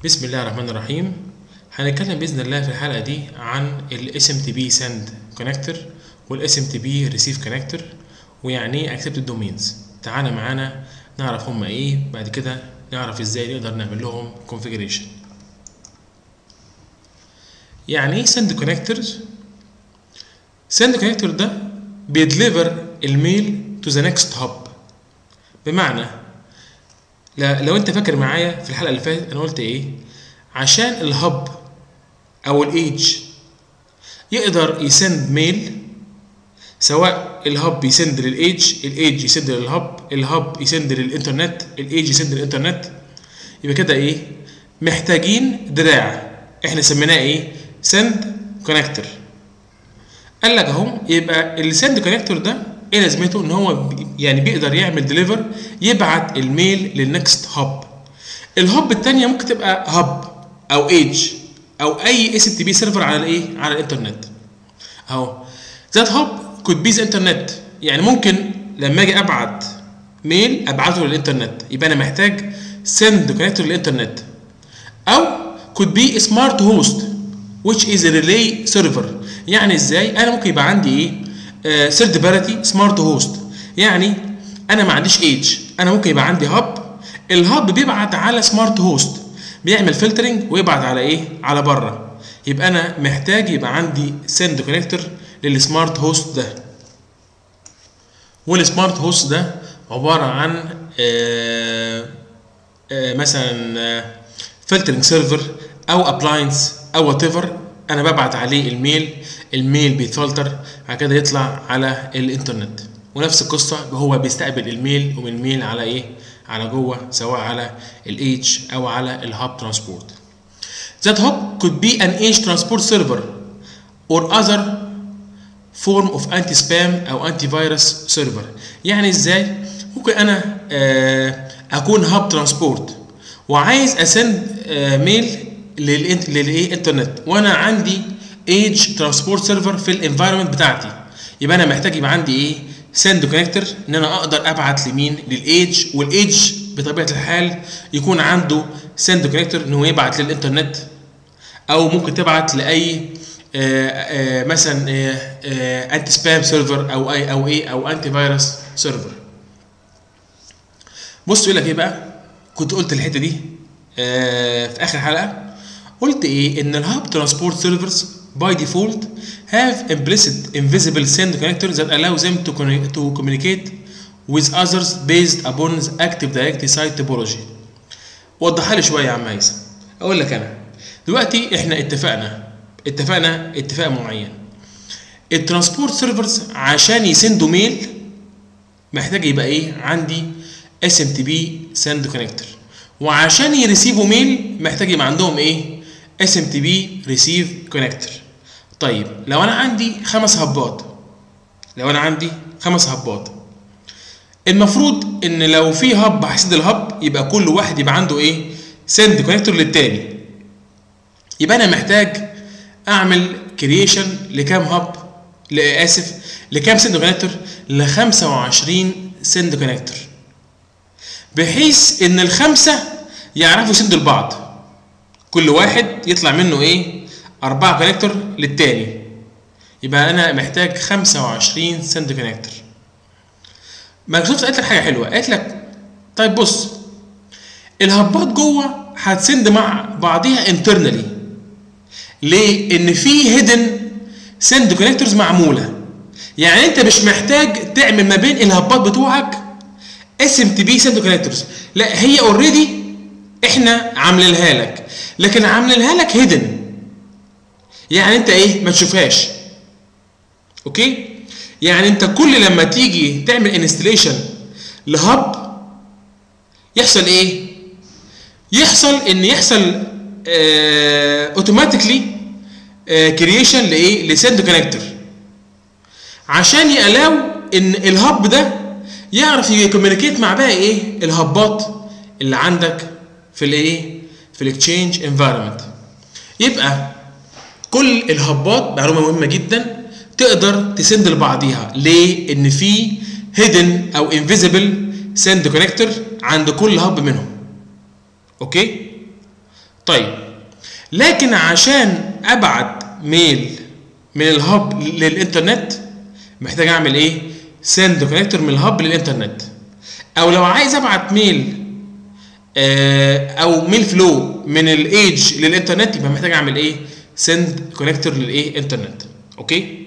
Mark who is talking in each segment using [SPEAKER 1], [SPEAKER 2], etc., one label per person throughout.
[SPEAKER 1] بسم الله الرحمن الرحيم هنتكلم باذن الله في الحلقه دي عن ال SMTP send connector وال SMTP receive connector ويعني ايه accepted domains تعالى معانا نعرف هما ايه بعد كده نعرف ازاي نقدر نعمل لهم configuration يعني ايه send connectors send connector ده بيدليفر الميل to the next hub بمعنى لا لو انت فاكر معايا في الحلقه اللي فاتت انا قلت ايه عشان الهب او الايدج يقدر يسند ميل سواء الهب يسند للايدج الايدج يسند للهب الهب يسند للانترنت الايدج يسند للانترنت يبقى كده ايه محتاجين دراع احنا سميناه ايه سند كونكتور قال لك اهو يبقى السند كونكتور ده ايه لازمته ان هو يعني بيقدر يعمل ديليفر يبعت الميل للنكست هاب الهاب الثانيه ممكن تبقى هاب او ايدج او اي اس تي بي سيرفر على الايه على الانترنت اهو ذات هاب كود بي انترنت يعني ممكن لما اجي ابعت ميل ابعته للانترنت يبقى انا محتاج سند كونكتور للانترنت او كود بي سمارت هوست which is a relay server يعني ازاي انا ممكن يبقى عندي ايه ثيرد بارتي سمارت هوست يعني انا ما عنديش ايدج انا ممكن يبقى عندي هاب الهاب بيبعت على سمارت هوست بيعمل فلترنج ويبعت على ايه على بره يبقى انا محتاج يبقى عندي سند كونكتور للسمارت هوست ده والسمارت هوست ده عباره عن آآ آآ مثلا فلترنج سيرفر او ابلاينس او وات ايفر انا ببعت عليه الميل الميل بيتفلتر بعد كده يطلع على الانترنت ونفس القصه هو بيستقبل الميل ومن الميل على ايه على جوه سواء على الايدج او على الهاب ترانسبورت That hub could be an edge transport server or other form of anti-spam او antivirus server يعني ازاي ممكن انا اكون هاب ترانسبورت وعايز اسند ميل للايه انترنت وانا عندي ايدج ترانسبورت سيرفر في الانفايرمنت بتاعتي يبقى انا محتاج يبقى عندي ايه سند كونكتور ان انا اقدر ابعت لمين للايدج والايدج بطبيعه الحال يكون عنده سند كونكتور ان هو يبعت للانترنت او ممكن تبعت لاي آآ آآ مثلا انتي سبام سيرفر او اي او ايه او انتي فيروس سيرفر بص يقول لك ايه بقى كنت قلت الحته دي في اخر حلقه قلت ايه ان الهاب ترانسبورت سيرفرز by default have implicit invisible send connectors that allow them to, to communicate with others based upon the active directory site topology وضحها لي شويه يا عم هيثم اقول لك انا دلوقتي احنا اتفقنا اتفقنا اتفاق معين الترانسبورت سيرفرز عشان يسندوا ميل محتاج يبقى ايه عندي اس ام تي بي سند كونكتور وعشان يريسيفوا ميل محتاج يبقى عندهم ايه اس ام تي بي ريسيف كونكتور طيب لو انا عندي خمس هبات لو انا عندي خمس هبات المفروض ان لو في هب هيسد الهب يبقى كل واحد يبقى عنده ايه سند كونكتور للتاني يبقى انا محتاج اعمل كرييشن لكام هب اسف لكام سند كونكتور ل 25 سند كونكتور بحيث ان الخمسه يعرفوا يسندوا لبعض كل واحد يطلع منه ايه أربعة كونكتور للتاني يبقى أنا محتاج 25 سند كونكتور مايكروسوفت قالت لك حاجة حلوة قالت لك طيب بص الهبات جوه هتسند مع بعضيها انترنالي ليه؟ إن في هيدن سند كونكتورز معمولة يعني أنت مش محتاج تعمل ما بين الهبات بتوعك اس ام تي بي سند كونكتورز لا هي اوريدي احنا عاملينها لك لكن عاملينها لك هيدن يعني انت ايه ما تشوفهاش اوكي يعني انت كل لما تيجي تعمل انستليشن لهب يحصل ايه يحصل ان يحصل اوتوماتيكلي كرييشن لايه لسند كونكتور عشان يقلاو ان الهب ده يعرف يكوميونيكيت مع باقي ايه الهبات اللي عندك في الايه في الاكتشينج انفايرمنت يبقى كل الهبات معلومه مهمه جدا تقدر تسند لبعضيها ليه ان في هيدن او انفيزبل سند كونكتور عند كل هب منهم اوكي طيب لكن عشان ابعت ميل من الهب للانترنت محتاج اعمل ايه سند كونكتور من الهب للانترنت او لو عايز ابعت ميل آه، او ميل فلو من الايدج للانترنت يبقى محتاج اعمل ايه سند كونكتور للايه انترنت اوكي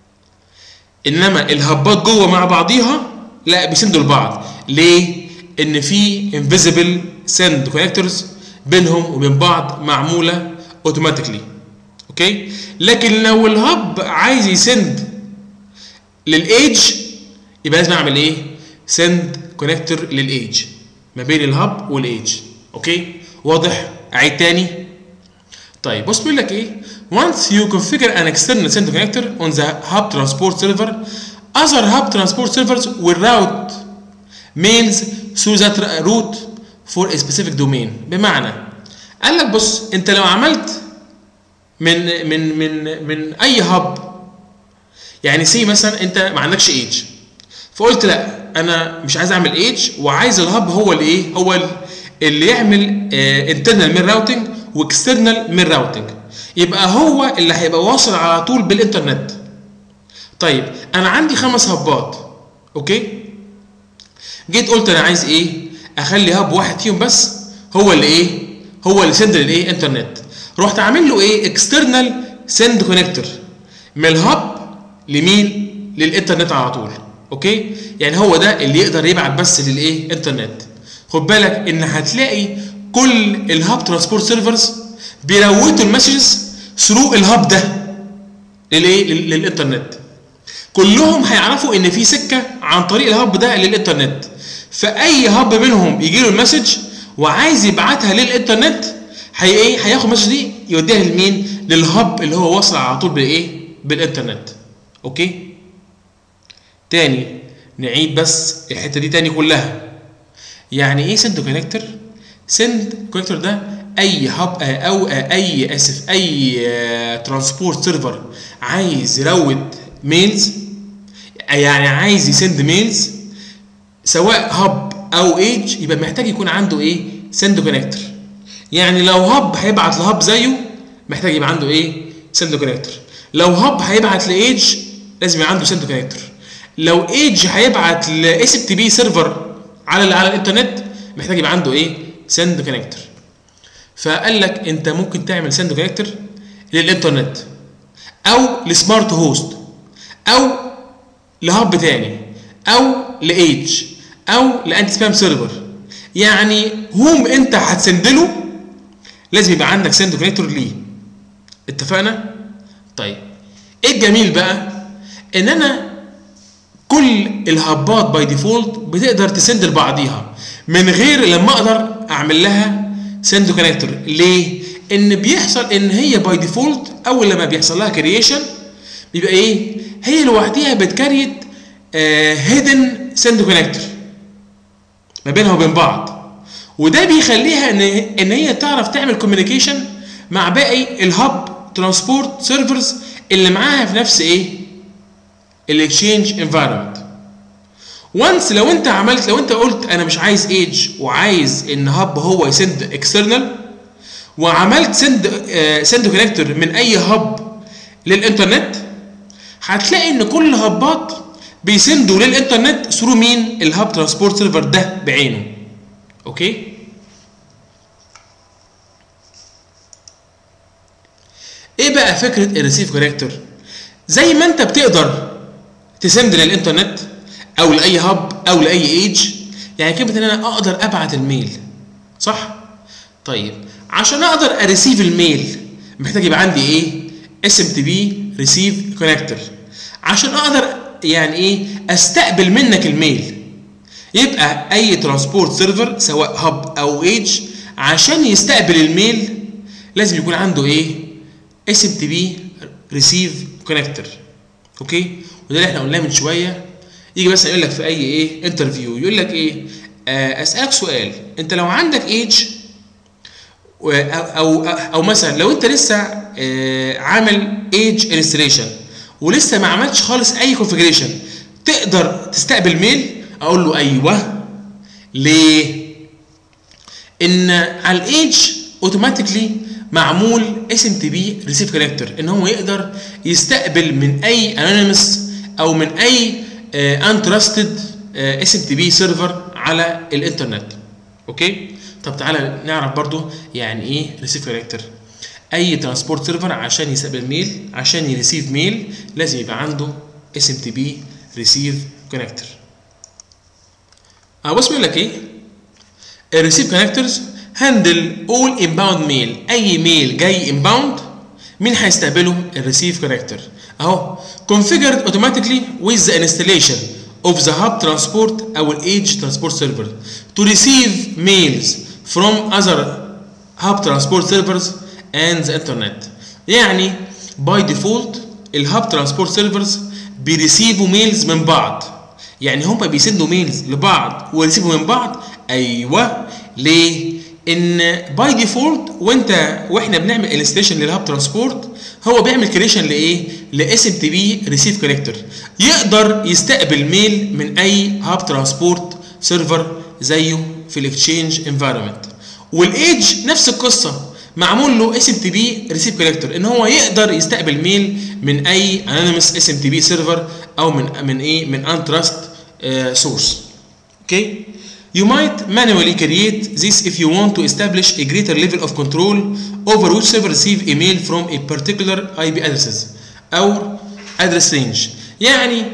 [SPEAKER 1] انما الهبات جوه مع بعضيها لا بيسندوا لبعض ليه ان في انفيزبل سند كونكتورز بينهم وبين بعض معموله اوتوماتيكلي اوكي لكن لو الهب عايز يسند للايدج يبقى لازم اعمل ايه سند كونكتور للايدج ما بين الهب والايدج اوكي واضح اعيد تاني طيب بص بيقول لك ايه once you configure an external send connector on the hub transport server other hub transport servers will route mails through that route for a specific domain بمعنى قال لك بص انت لو عملت من من من من اي هب يعني سي مثلا انت ما عندكش ايدج فقلت لا انا مش عايز اعمل ايدج وعايز الهب هو اللي ايه هو اللي يعمل انترنال من راوتنج واكسترنال من راوتنج يبقى هو اللي هيبقى واصل على طول بالانترنت طيب انا عندي خمس هبات اوكي جيت قلت انا عايز ايه اخلي هب واحد فيهم بس هو اللي ايه هو اللي سند للايه انترنت رحت عامل له ايه اكسترنال سند كونكتور من الهب لمين للانترنت على طول اوكي يعني هو ده اللي يقدر يبعت بس للايه انترنت خد بالك ان هتلاقي كل الهاب ترانسبورت سيرفرز بيروتوا المسجز ثرو الهاب ده للايه لل- للانترنت كلهم هيعرفوا ان في سكه عن طريق الهاب ده للانترنت فاي هاب منهم يجي له المسج وعايز يبعتها للانترنت هي ايه هياخد المسج دي يوديها لمين للهاب اللي هو واصل على طول بالايه بالانترنت اوكي تاني نعيد بس الحته دي تاني كلها يعني ايه سند كونكتور سند كونكتور ده اي هاب او اي اسف اي ترانسبورت سيرفر عايز يروت ميلز يعني عايز يسند ميلز سواء هاب او ايدج يبقى محتاج يكون عنده ايه سند كونكتور يعني لو هاب هيبعت لهاب زيه محتاج يبقى عنده ايه سند كونكتور لو هاب هيبعت لايدج لازم يبقى عنده سند كونكتور لو ايدج هيبعت لاس ام تي بي سيرفر على على الانترنت محتاج يبقى عنده ايه سند كونكتور فقال لك انت ممكن تعمل سند كونكتور للانترنت او لسمارت هوست او لهب تاني او لايدج او لانتي سبام سيرفر يعني هوم انت هتسندله لازم يبقى عندك سند كونكتور ليه اتفقنا طيب ايه الجميل بقى ان انا كل الهبات باي ديفولت بتقدر تسند لبعضيها من غير لما اقدر اعمل لها سند كونكتور ليه ان بيحصل ان هي باي ديفولت اول لما بيحصل لها كرييشن بيبقى ايه هي لوحديها بتكريت هيدن سند كونكتور ما بينها وبين بعض وده بيخليها ان ان هي تعرف تعمل كوميونيكيشن مع باقي الهب ترانسبورت سيرفرز اللي معاها في نفس ايه الاكشينج انفايرمنت وانس لو انت عملت لو انت قلت انا مش عايز ايدج وعايز ان هب هو يسند اكسترنال وعملت سند سند كونكتور من اي هب للانترنت هتلاقي ان كل هبات بيسندوا للانترنت ثرو مين الهاب ترانسبورت سيرفر ده بعينه اوكي ايه بقى فكره الريسيف كونكتور زي ما انت بتقدر تسند للانترنت او لاي هاب او لاي ايدج يعني كلمه ان انا اقدر ابعت الميل صح طيب عشان اقدر اريسيف الميل محتاج يبقى عندي ايه اس ام تي بي ريسيف كونكتور عشان اقدر يعني ايه استقبل منك الميل يبقى اي ترانسبورت سيرفر سواء هاب او ايدج عشان يستقبل الميل لازم يكون عنده ايه اس ام تي بي ريسيف كونكتور اوكي وده اللي احنا قلناه من شويه يجي مثلا يقول لك في اي ايه انترفيو يقول لك ايه آه اسالك سؤال انت لو عندك ايدج او او او مثلا لو انت لسه آه عامل ايدج انستليشن ولسه ما عملتش خالص اي كونفجريشن تقدر تستقبل ميل اقول له ايوه ليه ان على الايدج اوتوماتيكلي معمول اس ام تي بي ريسيف كونكتور ان هو يقدر يستقبل من اي انونيمس او من اي انترستد اس ام تي بي سيرفر على الانترنت اوكي طب تعالى نعرف برضو يعني ايه ريسيف كونكتور اي ترانسبورت سيرفر عشان يستقبل ميل عشان يريسيف ميل لازم يبقى عنده اس ام تي بي ريسيف كونكتور اه بص بيقول لك ايه الريسيف كونكتورز هاندل اول انباوند ميل اي ميل جاي انباوند مين هيستقبله الريسيف كونكتور اهو configured automatically with the installation of the hub transport او الايدج transport server to receive mails from other hub transport servers and the internet يعني باي ديفولت الهاب ترانسبورت سيرفرز بيريسيفوا ميلز من بعض يعني هم بيسندوا ميلز لبعض ويريسيفوا من بعض ايوه ليه ان باي ديفولت وانت واحنا بنعمل انستيشن للهاب ترانسبورت هو بيعمل كريشن لايه لاس ام تي بي ريسيف كونكتور يقدر يستقبل ميل من اي هاب ترانسبورت سيرفر زيه في الاكتشينج انفايرمنت والايدج نفس القصه معمول له اس ام تي بي ريسيف كونكتور ان هو يقدر يستقبل ميل من اي انونيمس اس ام تي بي سيرفر او من من ايه من انترست سورس اوكي You might manually create this if you want to establish a greater level of control over which server receive email from a particular IP addresses أو address range. يعني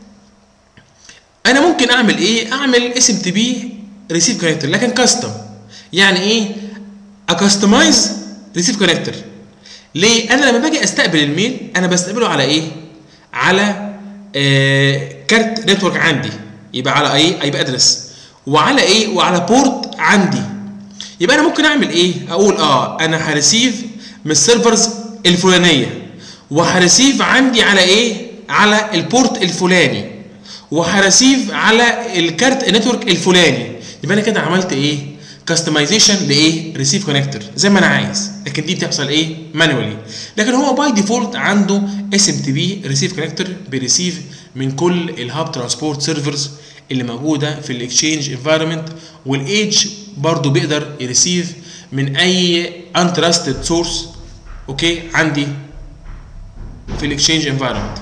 [SPEAKER 1] أنا ممكن أعمل إيه؟ أعمل اسم تي بي ريسيف كونكتور لكن كاستم. يعني إيه؟ اكستمايز ريسيف كونكتور ليه انا لما باجي استقبل الميل انا بستقبله على ايه على آه كارت نتورك عندي يبقى على ايه اي بي ادرس وعلى ايه وعلى بورت عندي يبقى انا ممكن اعمل ايه اقول اه انا هريسيف من السيرفرز الفلانيه وهريسيف عندي على ايه على البورت الفلاني وهريسيف على الكارت نتورك الفلاني يبقى انا كده عملت ايه كاستمايزيشن لايه ريسيف كونكتور زي ما انا عايز لكن دي بتحصل ايه مانوالي لكن هو باي ديفولت عنده اس ام تي بي ريسيف كونكتور بيريسيف من كل الهاب ترانسبورت سيرفرز اللي موجوده في الاكشينج انفايرمنت والايدج برضو بيقدر يريسيف من اي انترستد سورس اوكي عندي في الاكشينج انفايرمنت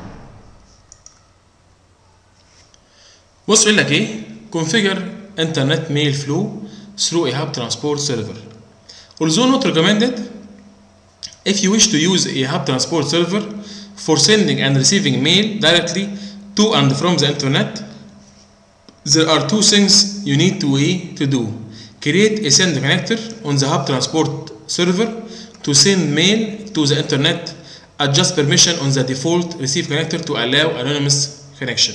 [SPEAKER 1] بص يقول لك ايه configure internet mail flow through a hub transport server. Although not recommended, if you wish to use a hub transport server for sending and receiving mail directly to and from the internet, there are two things you need to, to do. Create a send connector on the hub transport server to send mail to the internet. Adjust permission on the default receive connector to allow anonymous connection.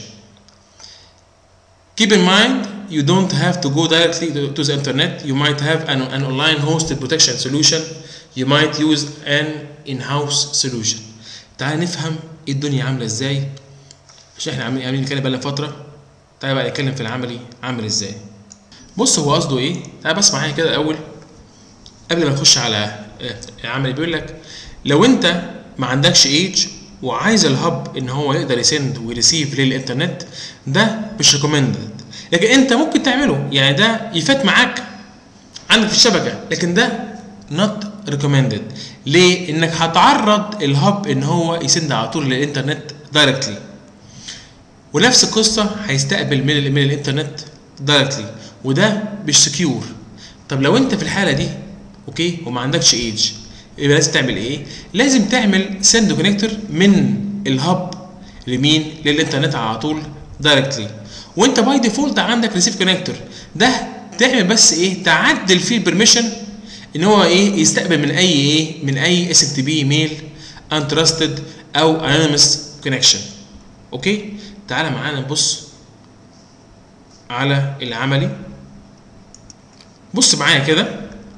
[SPEAKER 1] Keep in mind, you don't have to go directly to, to the internet. You might have an, an online hosted protection solution. You might use an in-house solution. تعال نفهم ايه الدنيا عامله ازاي عشان احنا عاملين عاملين نتكلم بقالنا فتره تعال بقى نتكلم في العملي عامل ازاي بص هو قصده ايه تعال بس معايا كده الاول قبل ما نخش على العملي بيقول لك لو انت ما عندكش ايدج وعايز الهب ان هو يقدر يسند ويريسيف للانترنت ده مش ريكومندد لكن انت ممكن تعمله يعني ده يفات معاك عندك في الشبكه لكن ده not recommended ليه انك هتعرض الهب ان هو يسند على طول للانترنت دايركتلي ونفس القصه هيستقبل من, من الانترنت دايركتلي وده مش سكيور طب لو انت في الحاله دي اوكي وما عندكش ايدج يبقى لازم تعمل ايه لازم تعمل سند كونكتور من الهب لمين للانترنت على طول دايركتلي وانت باي ديفولت عندك ريسيف كونكتور ده تعمل بس ايه تعدل فيه البرميشن ان هو ايه يستقبل من اي ايه من اي اس ام تي بي ميل انترستد او انونيمس كونكشن اوكي تعالى معانا نبص على العملي بص معايا كده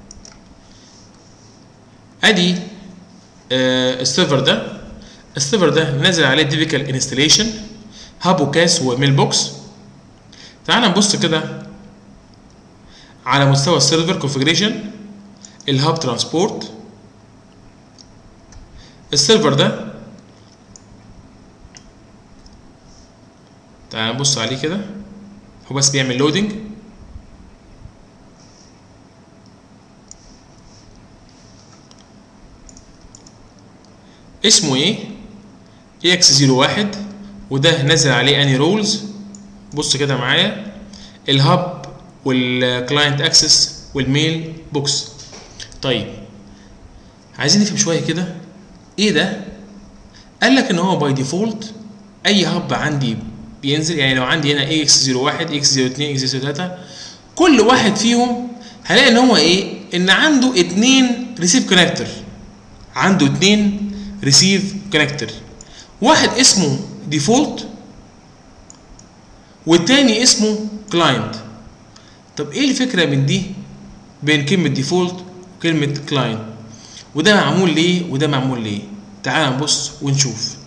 [SPEAKER 1] ادي آه السيرفر ده السيرفر ده نازل عليه ديفيكال انستليشن هاب وكاس وميل بوكس تعال نبص كده على مستوى السيرفر كونفجريشن الهاب ترانسبورت السيرفر ده تعال نبص عليه كده هو بس بيعمل لودنج اسمه ايه اكس 01 وده نازل عليه اني رولز بص كده معايا الهاب والكلاينت اكسس والميل بوكس طيب عايزين نفهم شويه كده ايه ده قال لك ان هو باي ديفولت اي هاب عندي بينزل يعني لو عندي هنا اي اكس 01 اكس 02 اكس 03 كل واحد فيهم هلاقي ان هو ايه ان عنده اتنين ريسيف كونكتور عنده اتنين ريسيف كونكتور واحد اسمه ديفولت والتاني اسمه كلاينت طب ايه الفكره من دي بين كلمه ديفولت وكلمه كلاينت وده معمول ليه وده معمول ليه تعال نبص ونشوف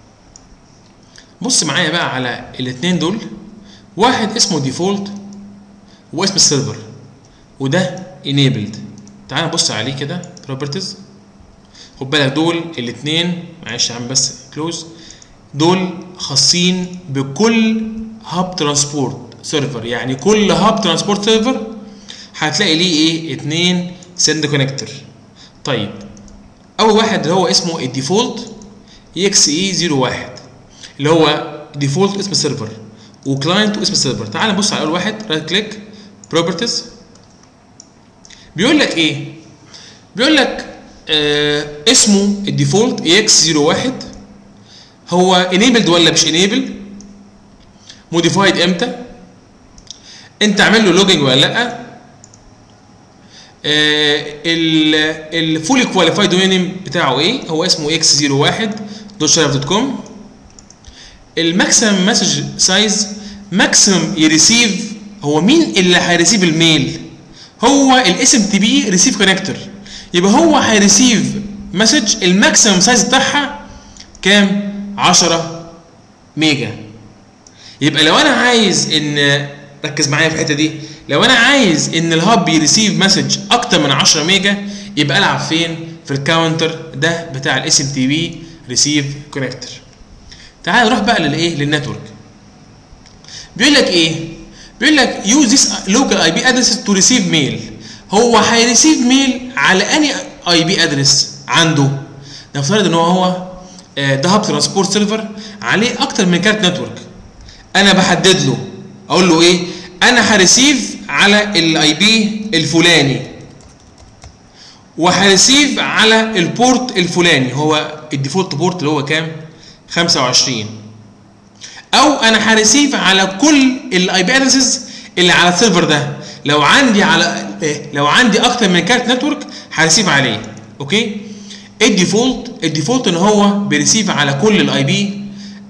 [SPEAKER 1] بص معايا بقى على الاثنين دول واحد اسمه ديفولت واسم السيرفر وده enabled تعال نبص عليه كده properties خد بالك دول الاثنين معلش يا عم بس كلوز دول خاصين بكل هاب ترانسبورت سيرفر يعني كل هاب ترانسبورت سيرفر هتلاقي ليه ايه اتنين سند كونكتور طيب اول واحد اللي هو اسمه الديفولت اكس اي 01 اللي هو ديفولت اسم السيرفر وكلاينت واسم السيرفر تعال نبص على اول واحد رايت كليك بروبرتيز بيقول لك ايه بيقول لك آه اسمه الديفولت اكس 01 هو enabled ولا مش enable modified امتى انت عامل له لوجينج ولا لا الفولي كواليفايد دومين بتاعه ايه هو اسمه اكس 01 دوت شرف دوت كوم الماكسيمم مسج سايز ماكسيمم يريسيف هو مين اللي هيريسيف الميل هو الاس ام تي بي ريسيف كونكتور يبقى هو هيريسيف مسج الماكسيمم سايز بتاعها كام 10 ميجا يبقى لو انا عايز ان ركز معايا في الحته دي لو انا عايز ان الهاب يريسيف مسج اكتر من 10 ميجا يبقى العب فين في الكاونتر ده بتاع الاس ام تي بي ريسيف كونكتور تعال نروح بقى للايه للنتورك بيقول لك ايه بيقول لك يوز ذيس لوكال اي بي ادرس تو ريسيف ميل هو هيريسيف ميل على اني اي بي ادرس عنده نفترض ان هو هو ده هاب ترانسبورت سيرفر عليه اكتر من كارت نتورك انا بحدد له اقول له ايه انا هريسيف على الاي بي الفلاني وهريسيف على البورت الفلاني هو الديفولت بورت اللي هو كام 25 او انا هريسيف على كل الاي بي ادرسز اللي على السيرفر ده لو عندي على لو عندي اكتر من كارت نتورك هريسيف عليه اوكي الديفولت الديفولت ان هو بيريسيف على كل الاي بي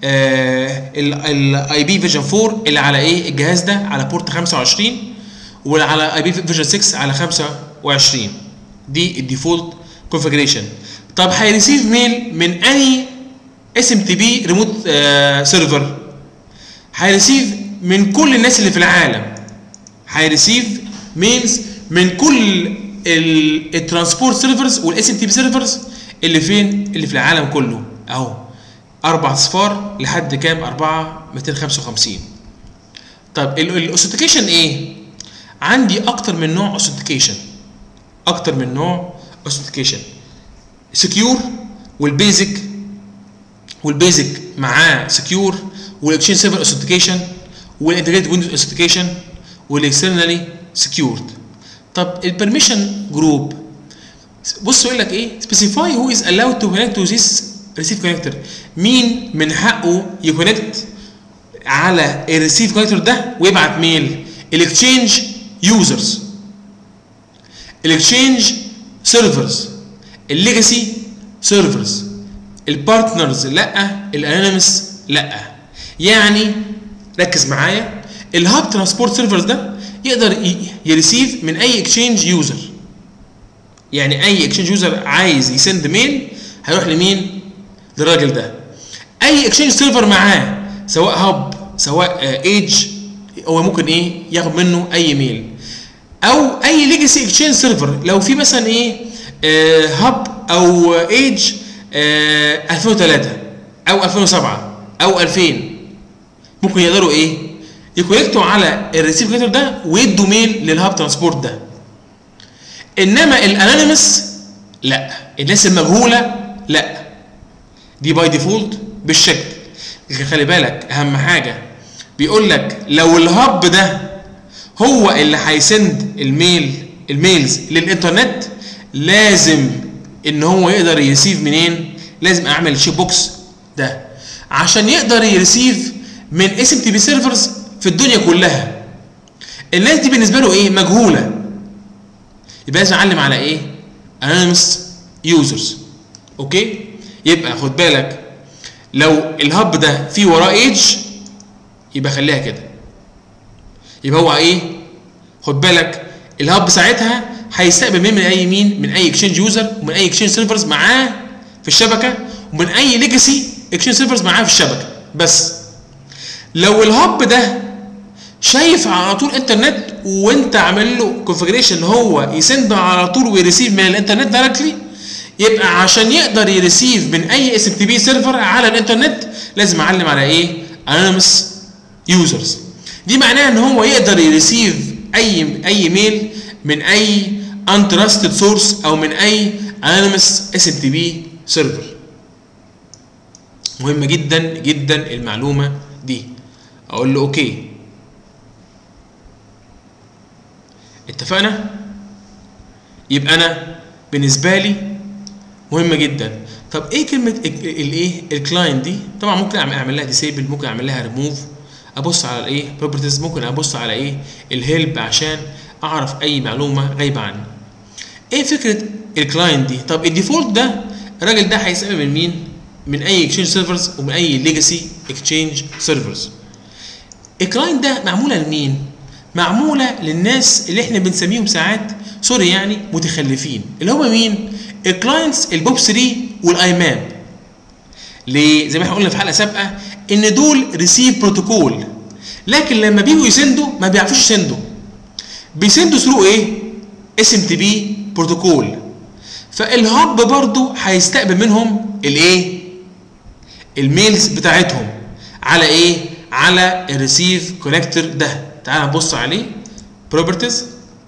[SPEAKER 1] الاي بي فيجن 4 اللي على ايه الجهاز ده على بورت 25 وعلى اي بي فيجن 6 على 25 دي الديفولت كونفجريشن طب هيريسيف ميل من اني اس ام تي بي ريموت سيرفر هيريسيف من كل الناس اللي في العالم هيريسيف ميلز من كل الترانسبورت سيرفرز والاس ام تي بي سيرفرز اللي فين اللي في العالم كله اهو اربع اصفار لحد كام 4 255 طب الاوثنتيكيشن ايه عندي اكتر من نوع اوثنتيكيشن اكتر من نوع اوثنتيكيشن سكيور والبيزك والبيزك معاه سكيور والاكشن سيرفر اوثنتيكيشن والانتجريتد ويندوز اوثنتيكيشن والاكسترنالي سكيورد طب البرميشن جروب بص يقول لك ايه specify who is allowed to connect to this receive connector مين من حقه يكونكت على الريسيف كونكتور ده ويبعت ميل الاكتشينج يوزرز الاكتشينج سيرفرز الليجاسي سيرفرز البارتنرز لا الانونيمس لا يعني ركز معايا الهاب ترانسبورت سيرفرز ده يقدر يريسيف من اي اكتشينج يوزر يعني اي اكتشينج يوزر عايز يسند ميل هيروح لمين للراجل ده اي اكشنج سيرفر معاه سواء هاب سواء ايدج هو ممكن ايه ياخد منه اي ميل او اي ليجاسي اكشنج سيرفر لو في مثلا ايه آه هاب او ايدج آه 2003 او 2007 او 2000 ممكن يقدروا ايه يكونكتوا على الريسيف كونكتور ده ويدوا ميل للهاب ترانسبورت ده انما الانونيمس لا الناس المجهوله لا دي باي ديفولت بالشكل لكن خلي بالك اهم حاجه بيقول لك لو الهب ده هو اللي هيسند الميل الميلز للانترنت لازم ان هو يقدر يريسيف منين لازم اعمل الشيب بوكس ده عشان يقدر يريسيف من اس ام تي بي سيرفرز في الدنيا كلها الناس دي بالنسبه له ايه مجهوله يبقى لازم اعلم على ايه انونيمس يوزرز اوكي يبقى خد بالك لو الهب ده فيه وراه ايدج يبقى خليها كده يبقى هو ايه خد بالك الهب ساعتها هيستقبل مين من اي مين من اي اكشنج يوزر ومن اي اكشنج سيرفرز معاه في الشبكه ومن اي ليجاسي اكشنج سيرفرز معاه في الشبكه بس لو الهب ده شايف على طول انترنت وانت عامل له كونفجريشن ان هو يسند على طول ويريسيف من الانترنت دايركتلي يبقى عشان يقدر يريسيف من اي اس ام تي بي سيرفر على الانترنت لازم اعلم على ايه؟ انونيمس يوزرز دي معناها ان هو يقدر يريسيف اي اي ميل من اي انترستد سورس او من اي انونيمس اس ام تي بي سيرفر مهمه جدا جدا المعلومه دي اقول له اوكي اتفقنا يبقى انا بالنسبه لي مهمه جدا طب ايه كلمه الايه الكلاينت دي طبعا ممكن اعمل لها ديسيبل ممكن اعمل لها ريموف ابص على الايه بروبرتيز ممكن ابص على ايه الهيلب عشان اعرف اي معلومه غايبه عني ايه فكره الكلاينت دي طب الديفولت ده الراجل ده هيستقبل من مين من اي اكشنج سيرفرز ومن اي ليجاسي اكشنج سيرفرز الكلاينت ده معموله لمين معموله للناس اللي احنا بنسميهم ساعات سوري يعني متخلفين اللي هم مين الكلاينتس البوب 3 والايماب ليه زي ما احنا قلنا في حلقه سابقه ان دول ريسيف بروتوكول لكن لما بيجوا يسندوا ما بيعرفوش يسندوا بيسندوا ثرو ايه اس ام تي بي بروتوكول فالهب برضو هيستقبل منهم الايه الميلز بتاعتهم على ايه على الريسيف كونكتور ده تعال نبص عليه بروبرتيز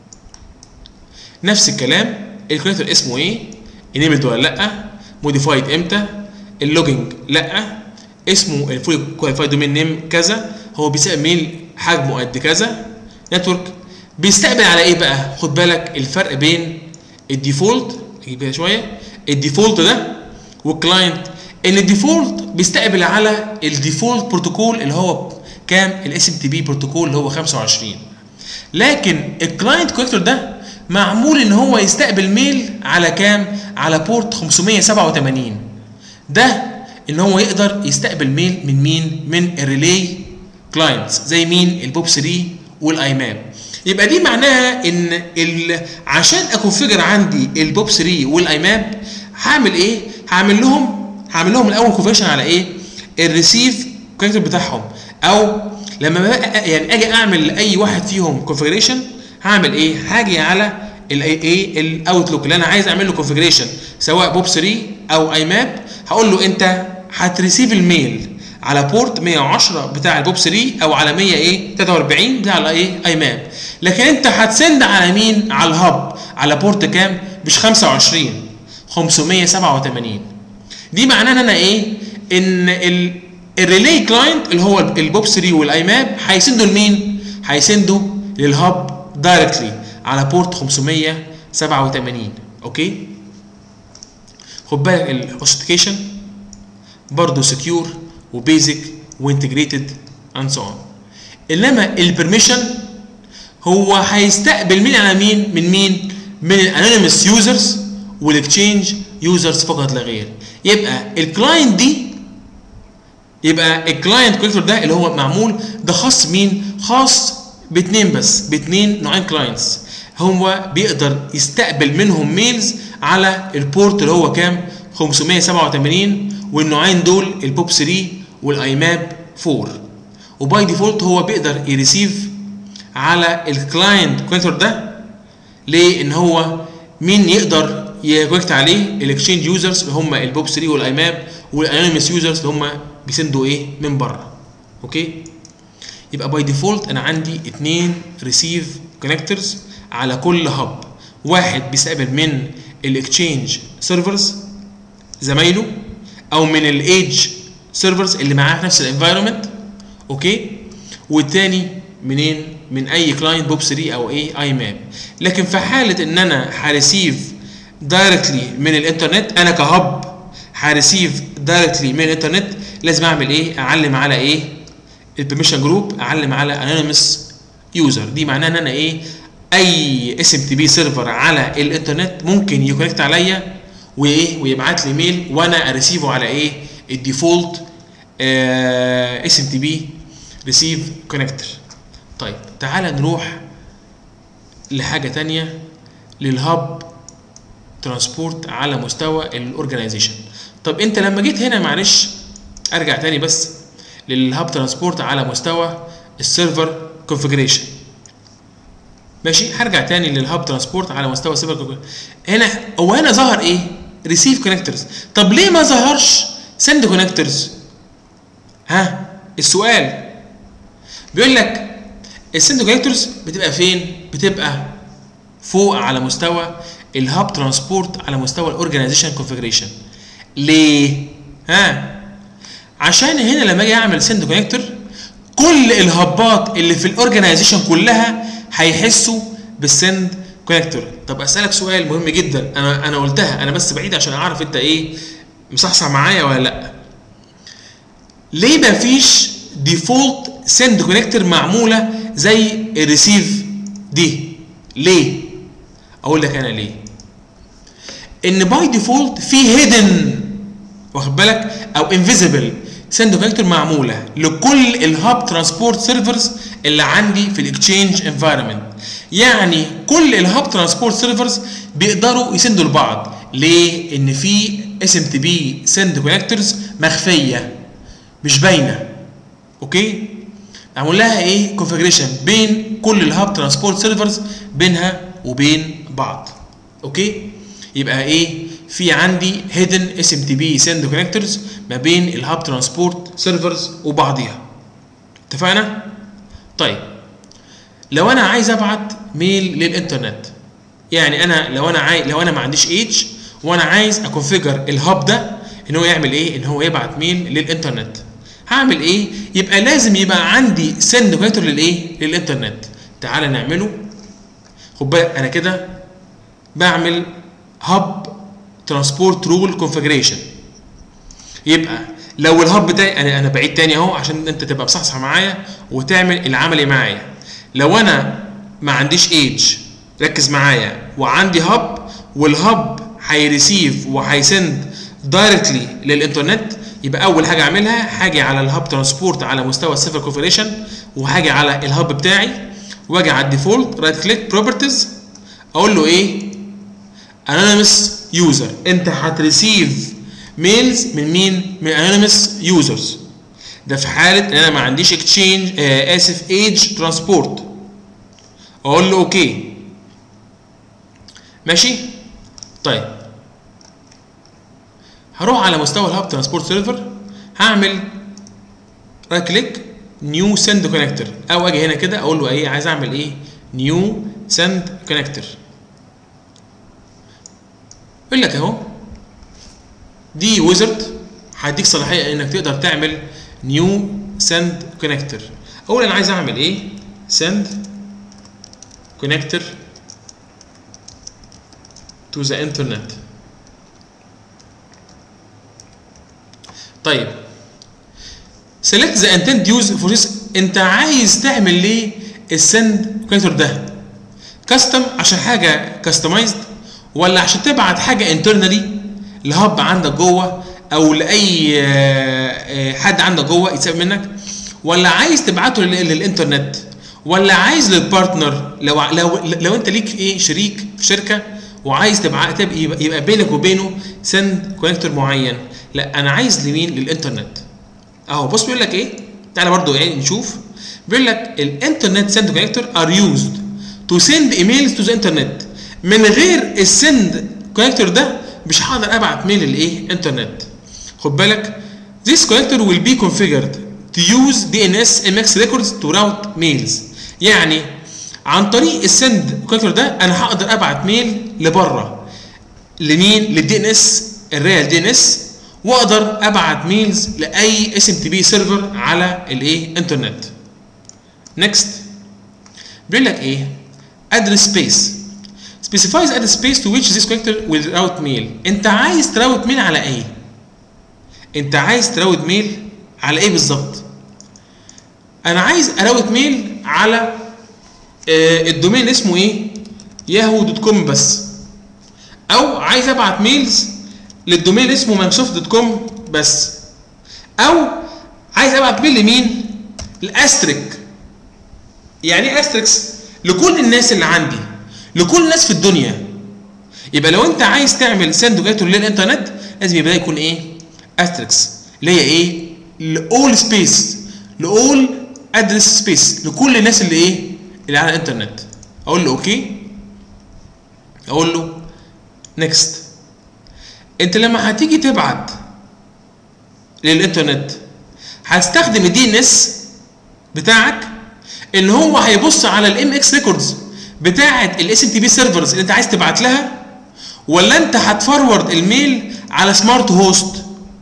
[SPEAKER 1] نفس الكلام الكونكتور اسمه ايه انيبلد ولا لا موديفايد امتى اللوجينج لا اسمه الفول كواليفايد دومين نيم كذا هو بيستقبل ميل حجمه قد كذا نتورك بيستقبل على ايه بقى خد بالك الفرق بين الديفولت اجيبها شويه الديفولت ده والكلاينت ان الديفولت بيستقبل على الديفولت بروتوكول اللي هو كام الاس ام تي بي بروتوكول اللي هو 25 لكن الكلاينت كونكتور ده معمول ان هو يستقبل ميل على كام على بورت 587 ده ان هو يقدر يستقبل ميل من مين من الريلي كلاينتس زي مين البوب 3 والايماب يبقى دي معناها ان ال... عشان اكونفجر عندي البوب 3 والايماب هعمل ايه هعمل لهم هعمل لهم الاول كونفجريشن على ايه الريسيف كونكتور بتاعهم او لما بقى يعني اجي اعمل لاي واحد فيهم كونفجريشن هعمل ايه هاجي على الايه الاوتلوك اللي انا عايز اعمل له كونفجريشن سواء بوب 3 او ايماب هقول له انت هتريسيف الميل على بورت 110 بتاع البوب 3 او على 100 ايه 43 بتاع الايه ايماب لكن انت هتسند على مين على الهب على بورت كام مش 25 587 دي معناه ان انا ايه ان ال الريلي كلاينت اللي هو البوب 3 والايماب هيسندوا لمين هيسندوا للهب دايركتلي على بورت 587 اوكي خد بالك الاوثنتيكيشن برضه سكيور وبيزك وانتجريتد اند سو اون انما البرميشن هو هيستقبل مين على مين من مين من الانونيمس يوزرز والاكتشينج يوزرز فقط لا غير يبقى الكلاينت دي يبقى الكلاينت كونكتور ده اللي هو معمول ده خاص مين خاص باثنين بس باثنين نوعين كلاينتس هو بيقدر يستقبل منهم ميلز على البورت اللي هو كام 587 والنوعين دول البوب 3 والايماب 4 وباي ديفولت هو بيقدر يريسيف على الكلاينت كونكتور ده ليه ان هو مين يقدر يكونكت عليه الاكشينج يوزرز اللي هم البوب 3 والايماب والانونيمس يوزرز اللي هم بيسندوا ايه من بره اوكي يبقى باي ديفولت انا عندي اثنين ريسيف كونكتورز على كل هب واحد بيستقبل من الاكشينج سيرفرز زمايله او من الايدج سيرفرز اللي معاه في نفس الانفايرمنت اوكي والتاني منين من اي كلاينت بوب 3 او اي اي ماب لكن في حاله ان انا هريسيف دايركتلي من الانترنت انا كهب هريسيف دايركتلي من الانترنت لازم اعمل ايه اعلم على ايه البرميشن جروب اعلم على انونيمس يوزر دي معناها ان انا ايه اي اس ام تي بي سيرفر على الانترنت ممكن يكونكت عليا وايه ويبعت لي ميل وانا اريسيفه على ايه الديفولت اس ام تي بي ريسيف كونكتور طيب تعال نروح لحاجه تانية للهاب ترانسبورت على مستوى الاورجنايزيشن طب انت لما جيت هنا معلش ارجع تاني بس للهاب ترانسبورت على مستوى السيرفر كونفجريشن ماشي هرجع تاني للهاب ترانسبورت على مستوى السيرفر هنا هو هنا ظهر ايه ريسيف كونكتورز طب ليه ما ظهرش سند كونكتورز ها السؤال بيقول لك السند كونكتورز بتبقى فين بتبقى فوق على مستوى الهاب ترانسبورت على مستوى الاورجنايزيشن كونفجريشن ليه ها عشان هنا لما اجي اعمل سند كونكتور كل الهبات اللي في الاورجنايزيشن كلها هيحسوا بالسند كونكتور طب اسالك سؤال مهم جدا انا انا قلتها انا بس بعيد عشان اعرف انت ايه مصحصح معايا ولا لا ليه ما فيش ديفولت سند كونكتور معموله زي الريسيف دي ليه اقول لك انا ليه ان باي ديفولت في هيدن واخد بالك او انفيزبل سند كونكتور معموله لكل الهاب ترانسبورت سيرفرز اللي عندي في الاكتشينج انفايرمنت يعني كل الهاب ترانسبورت سيرفرز بيقدروا يسندوا لبعض ليه ان في اس ام تي بي سند كونكتورز مخفيه مش باينه اوكي معمول لها ايه كونفجريشن بين كل الهاب ترانسبورت سيرفرز بينها وبين بعض اوكي يبقى ايه في عندي هيدن اس ام تي بي سند كونكتورز ما بين الهاب ترانسبورت سيرفرز وبعضيها اتفقنا طيب لو انا عايز ابعت ميل للانترنت يعني انا لو انا عايز لو انا ما عنديش ايدج وانا عايز اكونفيجر الهاب ده ان هو يعمل ايه ان هو يبعت ميل للانترنت هعمل ايه يبقى لازم يبقى عندي سند كونكتور للايه للانترنت تعال نعمله خد بالك انا كده بعمل هاب ترانسبورت رول كونفجريشن يبقى لو الهاب بتاعي انا انا بعيد تاني اهو عشان انت تبقى مصحصح معايا وتعمل العملي معايا لو انا ما عنديش ايدج ركز معايا وعندي هاب والهاب هيريسيف وهيسند دايركتلي للانترنت يبقى اول حاجه اعملها هاجي على الهاب ترانسبورت على مستوى السيرفر كونفجريشن وهاجي على الهاب بتاعي واجي على الديفولت رايت كليك بروبرتيز اقول له ايه انونيمس يوزر انت هتريسيف ميلز من مين من انونيمس يوزرز ده في حاله ان انا ما عنديش اكتشينج آه اسف ايدج ترانسبورت اقول له اوكي ماشي طيب هروح على مستوى الهاب ترانسبورت سيرفر هعمل رايت كليك نيو سند كونكتور او اجي هنا كده اقول له ايه عايز اعمل ايه نيو سند كونكتور يقول لك اهو دي ويزرد هيديك صلاحيه انك تقدر تعمل نيو سند كونكتور اول انا عايز اعمل ايه سند كونكتور to the internet طيب select the intent use for this انت عايز تعمل ليه السند كونكتور ده كاستم عشان حاجه كاستمايزد ولا عشان تبعت حاجه انترنالي لهب عندك جوه او لاي حد عندك جوه يتساب منك ولا عايز تبعته للانترنت ولا عايز للبارتنر لو لو لو انت ليك ايه شريك في شركه وعايز تبعت يبقى, يبقى بينك وبينه سند كونكتور معين لا انا عايز لمين للانترنت اهو بص بيقول لك ايه تعالى برضو ايه نشوف بيقول لك الانترنت سند كونكتور ار يوزد تو سند ايميلز تو ذا انترنت من غير السند كونكتور ده مش هقدر ابعت ميل للايه انترنت خد بالك this connector will be configured to use DNS MX records to route mails يعني عن طريق السند كونكتور ده انا هقدر ابعت ميل لبره لمين للدي ان اس الريال دي ان اس واقدر ابعت ميلز لاي اس ام تي بي سيرفر على الايه انترنت نيكست بيقول لك ايه address space specifies address space to which this connector will route mail انت عايز تراوت ميل على ايه انت عايز تراوت ميل على ايه بالظبط انا عايز اراوت ميل على آه الدومين اسمه ايه ياهو دوت كوم بس او عايز ابعت ميلز للدومين اسمه مايكروسوفت دوت كوم بس او عايز ابعت ميل لمين لاستريك يعني ايه استريكس لكل الناس اللي عندي لكل الناس في الدنيا يبقى لو انت عايز تعمل سند جايتور للانترنت لازم يبقى يكون ايه استريكس اللي هي ايه لاول سبيس لاول ادرس سبيس لكل الناس اللي ايه اللي على الانترنت اقول له اوكي اقول له نيكست انت لما هتيجي تبعت للانترنت هتستخدم الدي ان اس بتاعك ان هو هيبص على الام اكس ريكوردز بتاعه الاس ام تي بي سيرفرز اللي انت عايز تبعت لها ولا انت هتفورورد الميل على سمارت هوست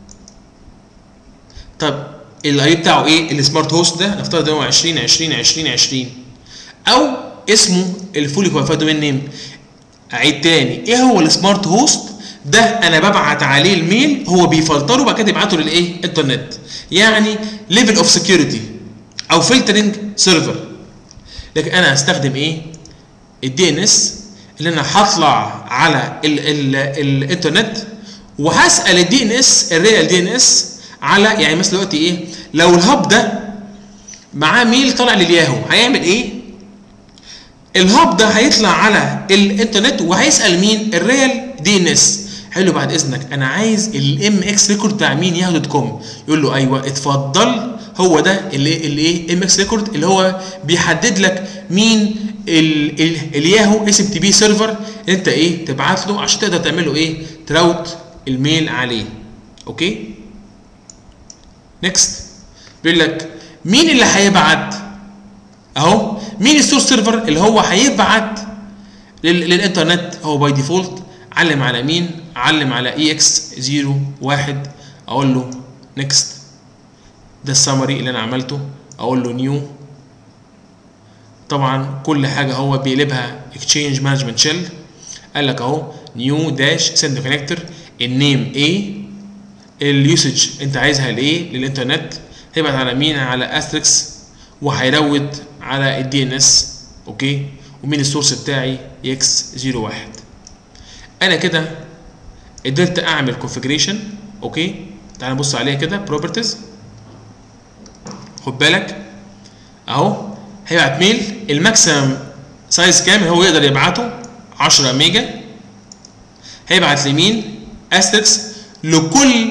[SPEAKER 1] طب الاي بتاعه ايه السمارت هوست ده نفترض ان هو 20 20 20 20 او اسمه الفولي كواليفايد دومين نيم اعيد تاني ايه هو السمارت هوست ده انا ببعت عليه الميل هو بيفلتره وبعد كده يبعته للايه انترنت يعني ليفل اوف سكيورتي او فلترنج سيرفر لكن انا هستخدم ايه الدي ان اس اللي انا هطلع على ال ال الانترنت وهسال الدي ان اس الريال دي ان اس على يعني مثلا دلوقتي ايه لو الهاب ده معاه ميل طالع للياهو هيعمل ايه الهاب ده هيطلع على الانترنت وهيسال مين الريال دي ان اس حلو بعد اذنك انا عايز الام اكس ريكورد بتاع مين ياهو دوت كوم يقول له ايوه اتفضل هو ده اللي اللي ايه ام اكس ريكورد اللي هو بيحدد لك مين ال ال الياهو اس ام تي بي سيرفر انت ايه تبعت له عشان تقدر تعمل له ايه تراوت الميل عليه اوكي نيكست بيقول لك مين اللي هيبعت اهو مين السورس سيرفر اللي هو هيبعت للانترنت هو باي ديفولت علم على مين علم على اي اكس 0 1 اقول له نيكست ده السمري اللي انا عملته اقول له نيو طبعا كل حاجه هو بيقلبها اكتشينج مانجمنت شيل قال لك اهو نيو داش سند كونكتور النيم ايه اليوسج انت عايزها لايه للانترنت هيبعت على مين على استريكس وهيروت على الدي ان اس اوكي ومين السورس بتاعي اكس 01 انا كده قدرت اعمل كونفجريشن اوكي تعال نبص عليها كده بروبرتيز خد بالك اهو هيبعت ميل الماكسيمم سايز كام هو يقدر يبعته 10 ميجا هيبعت لمين استريكس لكل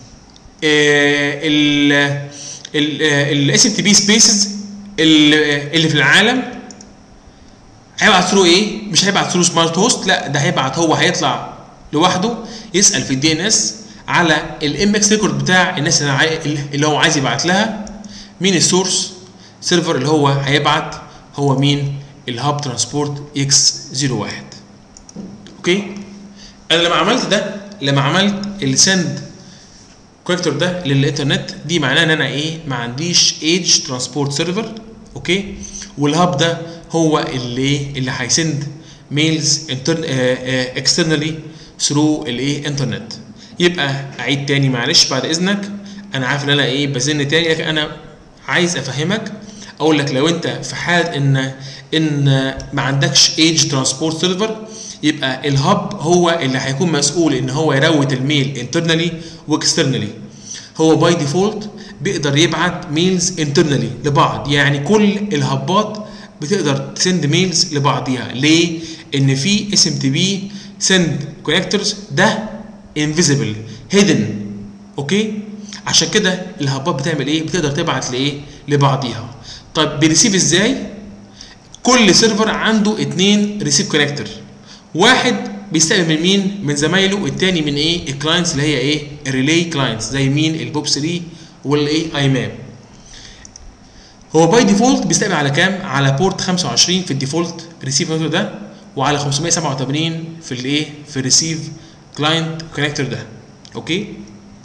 [SPEAKER 1] الاس ام تي بي سبيسز اللي في العالم هيبعت ثرو ايه؟ مش هيبعت ثرو سمارت هوست لا ده هيبعت هو هيطلع لوحده يسال في الدي ان اس على الام اكس ريكورد بتاع الناس اللي, عاي... اللي هو عايز يبعت لها مين السورس سيرفر اللي هو هيبعت هو مين الهاب ترانسبورت اكس 01 اوكي انا لما عملت ده لما عملت السند كونكتور ده للانترنت دي معناه ان انا ايه ما عنديش ايدج ترانسبورت سيرفر اوكي والهاب ده هو اللي اللي هيسند ميلز اكسترنالي ثرو الايه انترنت يبقى اعيد تاني معلش بعد اذنك انا عارف ان انا ايه بزن تاني لكن انا عايز افهمك اقول لك لو انت في حال ان ان ما عندكش ايدج ترانسبورت سيرفر يبقى الهاب هو اللي هيكون مسؤول ان هو يروت الميل انترنالي واكسترنالي هو باي ديفولت بيقدر يبعت ميلز انترنالي لبعض يعني كل الهبات بتقدر تسند ميلز لبعضيها ليه ان في اس ام تي بي سند كونكتورز ده انفيزبل هيدن اوكي عشان كده الهبات بتعمل ايه بتقدر تبعت لايه لبعضيها طيب بيريسيف ازاي كل سيرفر عنده اتنين ريسيف كونكتور واحد بيستقبل من مين من زمايله التاني من ايه الكلاينتس اللي هي ايه الريلي كلاينتس زي مين البوب 3 والايه اي ماب هو باي ديفولت بيستقبل على كام على بورت 25 في الديفولت ريسيف كونكتور ده وعلى 587 في الايه في الريسيف كلاينت كونكتور ده اوكي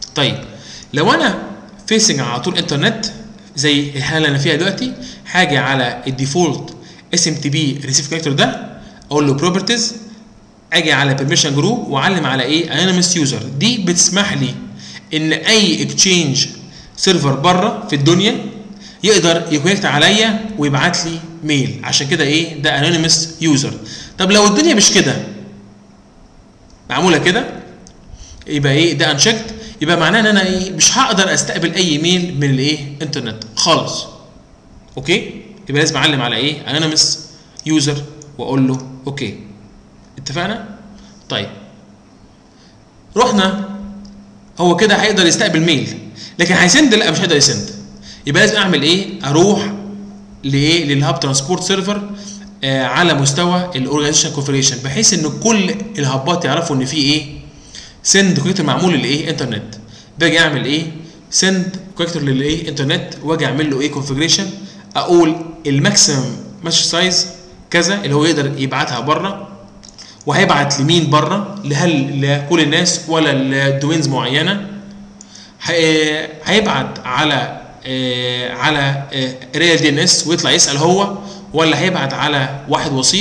[SPEAKER 1] طيب لو انا فيسنج على طول انترنت زي الحاله اللي انا فيها دلوقتي هاجي على الديفولت اس ام تي بي ريسيف كونكتور ده اقول له بروبرتيز اجي على بيرميشن جروب واعلم على ايه انونيمس يوزر دي بتسمح لي ان اي اكتشينج سيرفر بره في الدنيا يقدر يكونكت عليا ويبعت لي ميل عشان كده ايه ده انونيمس يوزر طب لو الدنيا مش كده معموله كده يبقى ايه ده انشكت يبقى معناه ان انا ايه مش هقدر استقبل اي ميل من الايه انترنت خالص اوكي يبقى لازم اعلم على ايه انونيمس يوزر واقول له اوكي اتفقنا طيب رحنا هو كده هيقدر يستقبل ميل لكن هيسند لا مش هيقدر يسند يبقى لازم اعمل ايه اروح لايه للهاب ترانسبورت سيرفر آه على مستوى الاورجانيزيشن كونفيجريشن بحيث ان كل الهابات يعرفوا ان في ايه سند كونكتور معمول للايه انترنت باجي اعمل ايه سند كونكتور للايه انترنت واجي اعمل له ايه كونفيجريشن اقول الماكسيمم ماشي سايز كذا اللي هو يقدر يبعتها بره وهيبعت لمين بره لهل لكل الناس ولا لدوينز معينه هي- هيبعت على آه، على ريال دي ان اس ويطلع يسال هو ولا هيبعت على واحد وسيط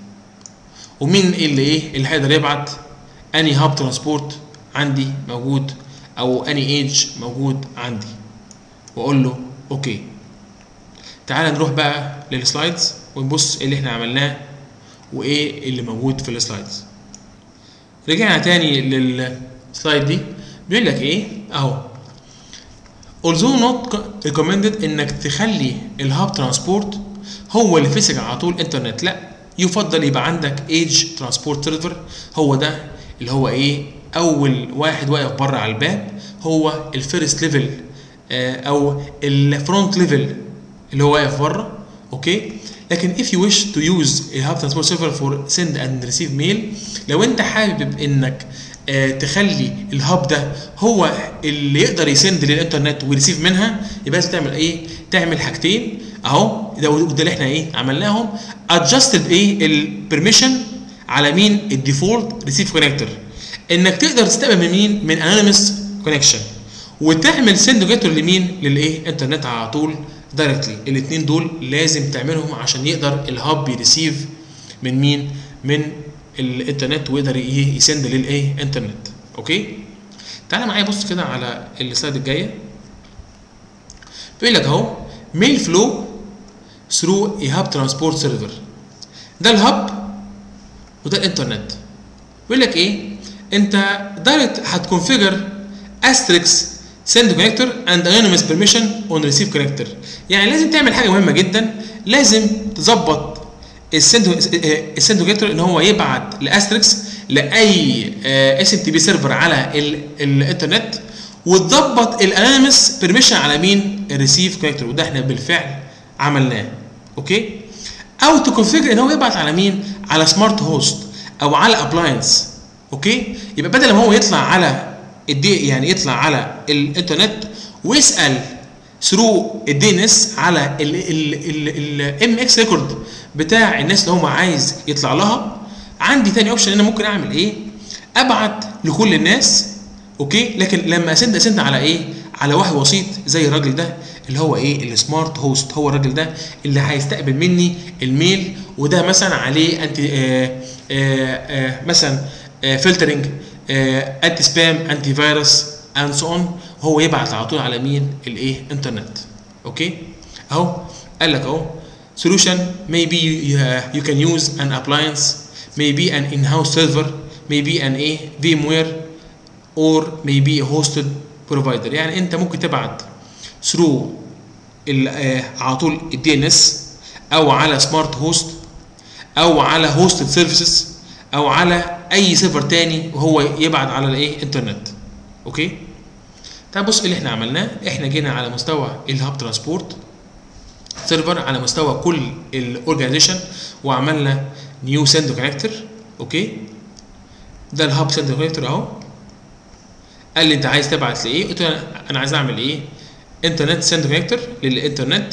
[SPEAKER 1] ومين اللي ايه اللي هيقدر يبعت اني هاب ترانسبورت عندي موجود او اني ايدج موجود عندي واقول له اوكي تعال نروح بقى للسلايدز ونبص إيه اللي احنا عملناه وايه اللي موجود في السلايدز رجعنا تاني للسلايد دي بيقول لك ايه اهو although not recommended انك تخلي الهاب ترانسبورت هو اللي فيسك على طول انترنت لا يفضل يبقى عندك ايدج ترانسبورت سيرفر هو ده اللي هو ايه اول واحد واقف بره على الباب هو الفيرست ليفل او الفرونت ليفل اللي هو واقف بره اوكي لكن if you wish to use a hub transport server for send and receive mail لو انت حابب انك آه، تخلي الهاب ده هو اللي يقدر يسند للانترنت ويريسيف منها يبقى لازم تعمل ايه؟ تعمل حاجتين اهو ده وده اللي احنا ايه عملناهم adjusted ايه البرميشن على مين الديفولت ريسيف كونكتور انك تقدر تستقبل من مين من انونيمس كونكشن وتعمل سند جيتور لمين للايه انترنت على طول دايركتلي الاثنين دول لازم تعملهم عشان يقدر الهاب يريسيف من مين من الانترنت ويقدر ايه يسند للايه انترنت اوكي تعالى معايا بص كده على السلايد الجايه بيقول لك اهو ميل فلو ثرو اي هاب ترانسبورت سيرفر ده الهاب وده الانترنت بيقول لك ايه انت دايركت هتكونفيجر استريكس سند كونكتور اند انونيمس بيرميشن اون ريسيف كونكتور يعني لازم تعمل حاجه مهمه جدا لازم تظبط السند السند كونكتور ان هو يبعت لاستريكس لاي اس ام تي بي سيرفر على ال- الانترنت وتظبط الانونيمس بيرميشن على مين الريسيف كونكتور وده احنا بالفعل عملناه اوكي او تكونفيجر ان هو يبعت على مين على سمارت هوست او على ابلاينس اوكي يبقى بدل ما هو يطلع على الدي يعني يطلع على الانترنت ويسال ثرو الدي ان اس على الام اكس ريكورد بتاع الناس اللي هم عايز يطلع لها عندي تاني اوبشن انا ممكن اعمل ايه ابعت لكل الناس اوكي لكن لما اسند اسند على ايه على واحد وسيط زي الراجل ده اللي هو ايه السمارت هوست هو الراجل ده اللي هيستقبل مني الميل وده مثلا عليه انتي آه آه آه مثلا فلترنج انتي سبام انتي فيروس اند سو اون هو يبعت على طول على مين الايه انترنت اوكي اهو قال لك اهو solution maybe you, uh, you can use an appliance maybe an in-house server maybe an a VMware or maybe a hosted provider يعني انت ممكن تبعت through ال- آه، على طول الدي ان اس او على سمارت هوست او على هوستد سيرفيسز او على اي سيرفر تاني وهو يبعت على الايه انترنت اوكي طب بص إيه اللي احنا عملناه احنا جينا على مستوى الهاب ترانسبورت سيرفر على مستوى كل الاورجانيزيشن وعملنا نيو سند كونكتور اوكي ده الهاب سند كونكتور اهو قال لي انت عايز تبعت لايه قلت له أنا- انا عايز اعمل ايه انترنت سند كونكتور للانترنت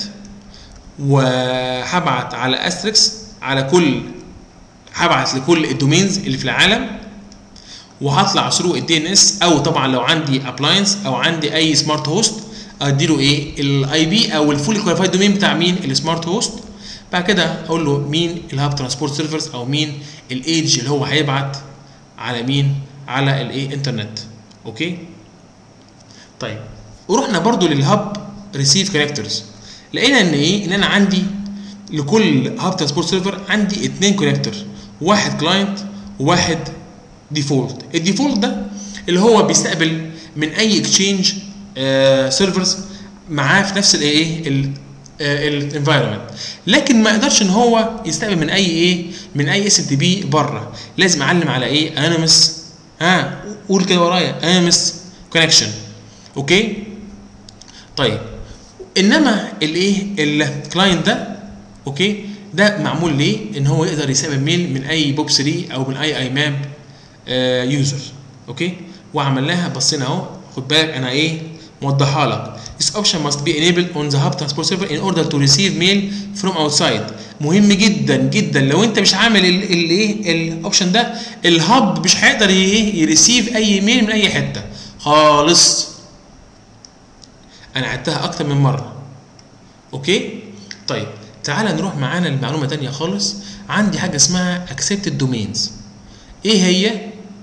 [SPEAKER 1] وهبعت على استريكس على كل هبعت لكل الدومينز اللي في العالم وهطلع ثرو الدي ان اس او طبعا لو عندي ابلاينس او عندي اي سمارت هوست اديله ايه الاي بي او الفولي كواليفايد دومين بتاع مين السمارت هوست بعد كده اقول له مين الهاب ترانسبورت سيرفرز او مين الايدج اللي هو هيبعت على مين على الايه انترنت اوكي طيب ورحنا برضو للهاب ريسيف كونكتورز لقينا ان ايه ان انا عندي لكل هاب ترانسبورت سيرفر عندي اثنين كونكتور واحد كلاينت وواحد ديفولت الديفولت ده اللي هو بيستقبل من اي اكسشينج سيرفرز معاه في نفس الايه الانفايرمنت لكن ما يقدرش ان هو يستقبل من اي ايه من اي اس تي بي بره لازم اعلم على ايه انونيمس ها قول كده ورايا انونيمس كونكشن اوكي طيب انما الايه الكلاينت ده اوكي ده معمول ليه ان هو يقدر يستقبل ميل من اي بوب 3 او من اي اي ماب يوزر اوكي وعملناها بصينا اهو خد بالك انا ايه موضحها لك This option must be enabled on the hub transport server in order to receive mail from outside. مهم جدا جدا لو انت مش عامل الايه الاوبشن ده الهب مش هيقدر ايه يريسيف اي ميل من اي حته خالص. انا عدتها اكتر من مره. اوكي؟ طيب تعالى نروح معانا لمعلومه تانية خالص عندي حاجه اسمها accepted domains. ايه هي؟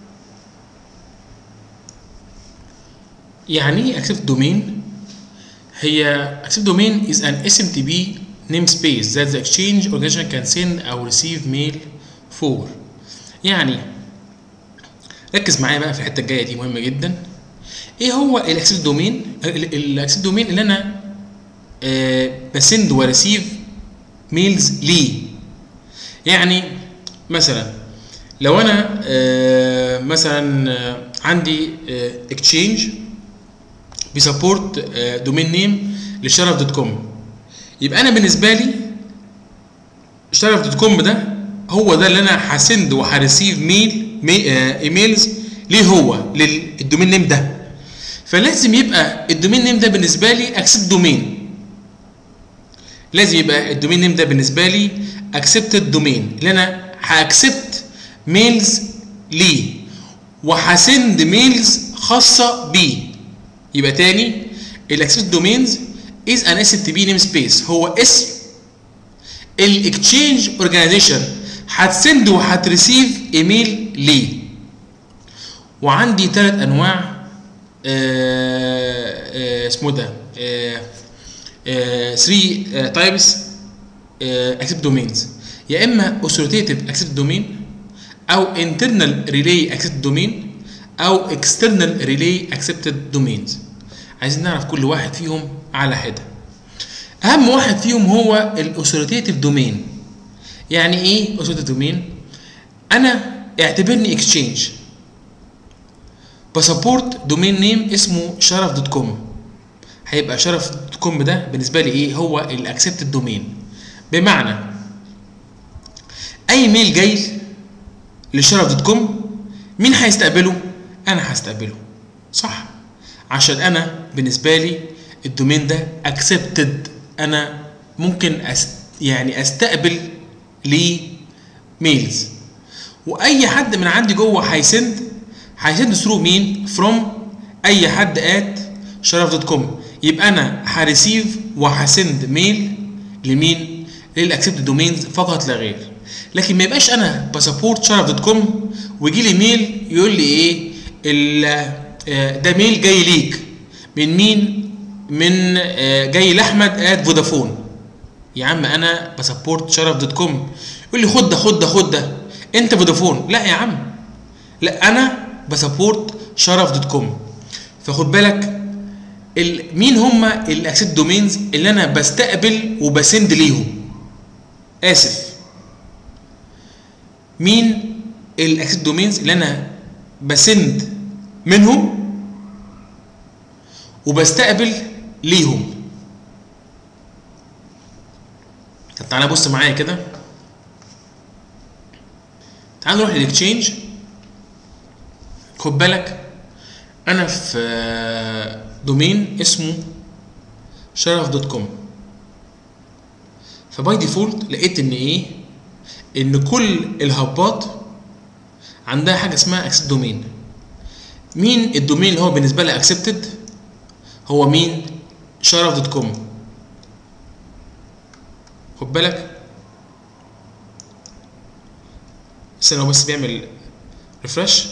[SPEAKER 1] يعني ايه accepted domain؟ هي accept domain is an SMTP namespace that the exchange organization can send or receive mail for يعني ركز معايا بقى في الحته الجايه دي مهمه جدا ايه هو الاكسبت دومين الاكسبت دومين اللي انا آه بسند وريسيف ميلز ليه يعني مثلا لو انا آه مثلا آه عندي اكتشينج بيسبورت دومين نيم لشرف دوت كوم يبقى انا بالنسبه لي شرف دوت كوم ده هو ده اللي انا هسند وهريسيف ميل مي ايميلز ليه هو للدومين نيم ده فلازم يبقى الدومين نيم ده بالنسبه لي اكسبت دومين لازم يبقى الدومين نيم ده بالنسبه لي اكسبتد دومين اللي انا هاكسبت ميلز ليه وهسند ميلز خاصه بيه يبقى تاني الاكسبت دومينز از ان اس تي بي نيم سبيس هو اسم الاكتشينج اورجانيزيشن هتسند وهتريسيف ايميل ليه وعندي ثلاث انواع اسمه ده 3 تايبس اكسبت دومينز يا اما اوثوريتيف اكسبت دومين او انترنال ريلي اكسبت دومين او external relay accepted domains عايزين نعرف كل واحد فيهم على حده اهم واحد فيهم هو الاوثوريتيف دومين يعني ايه اوثوريتيف دومين انا اعتبرني اكسشينج بسبورت دومين نيم اسمه شرف دوت كوم هيبقى شرف دوت كوم ده بالنسبه لي ايه هو الاكسبتد دومين بمعنى اي ميل جاي لشرف دوت كوم مين هيستقبله انا هستقبله صح عشان انا بالنسبه لي الدومين ده اكسبتد انا ممكن أست يعني استقبل ليه ميلز واي حد من عندي جوه هيسند هيسند ثرو مين فروم اي حد ات شرف دوت كوم يبقى انا هريسيف وهسند ميل لمين للاكسبت دومينز فقط لا غير لكن ما يبقاش انا بسبورت شرف دوت كوم ويجي لي ميل يقول لي ايه ده ميل جاي ليك من مين من جاي لاحمد ات فودافون يا عم انا بسبورت شرف دوت كوم يقول لي خد ده خد ده خد ده انت فودافون لا يا عم لا انا بسبورت شرف دوت كوم فخد بالك مين هم الاكسبت دومينز اللي انا بستقبل وبسند ليهم اسف مين الاكسبت دومينز اللي انا بسند منهم وبستقبل ليهم طب تعالى بص معايا كده تعال نروح للاكتشينج خد بالك انا في دومين اسمه شرف دوت كوم فباي ديفولت لقيت ان ايه ان كل الهبات عندها حاجه اسمها اكسس دومين مين الدومين اللي هو بالنسبه لي اكسبتد هو مين شرف دوت كوم خد بالك استنى هو بس بيعمل ريفرش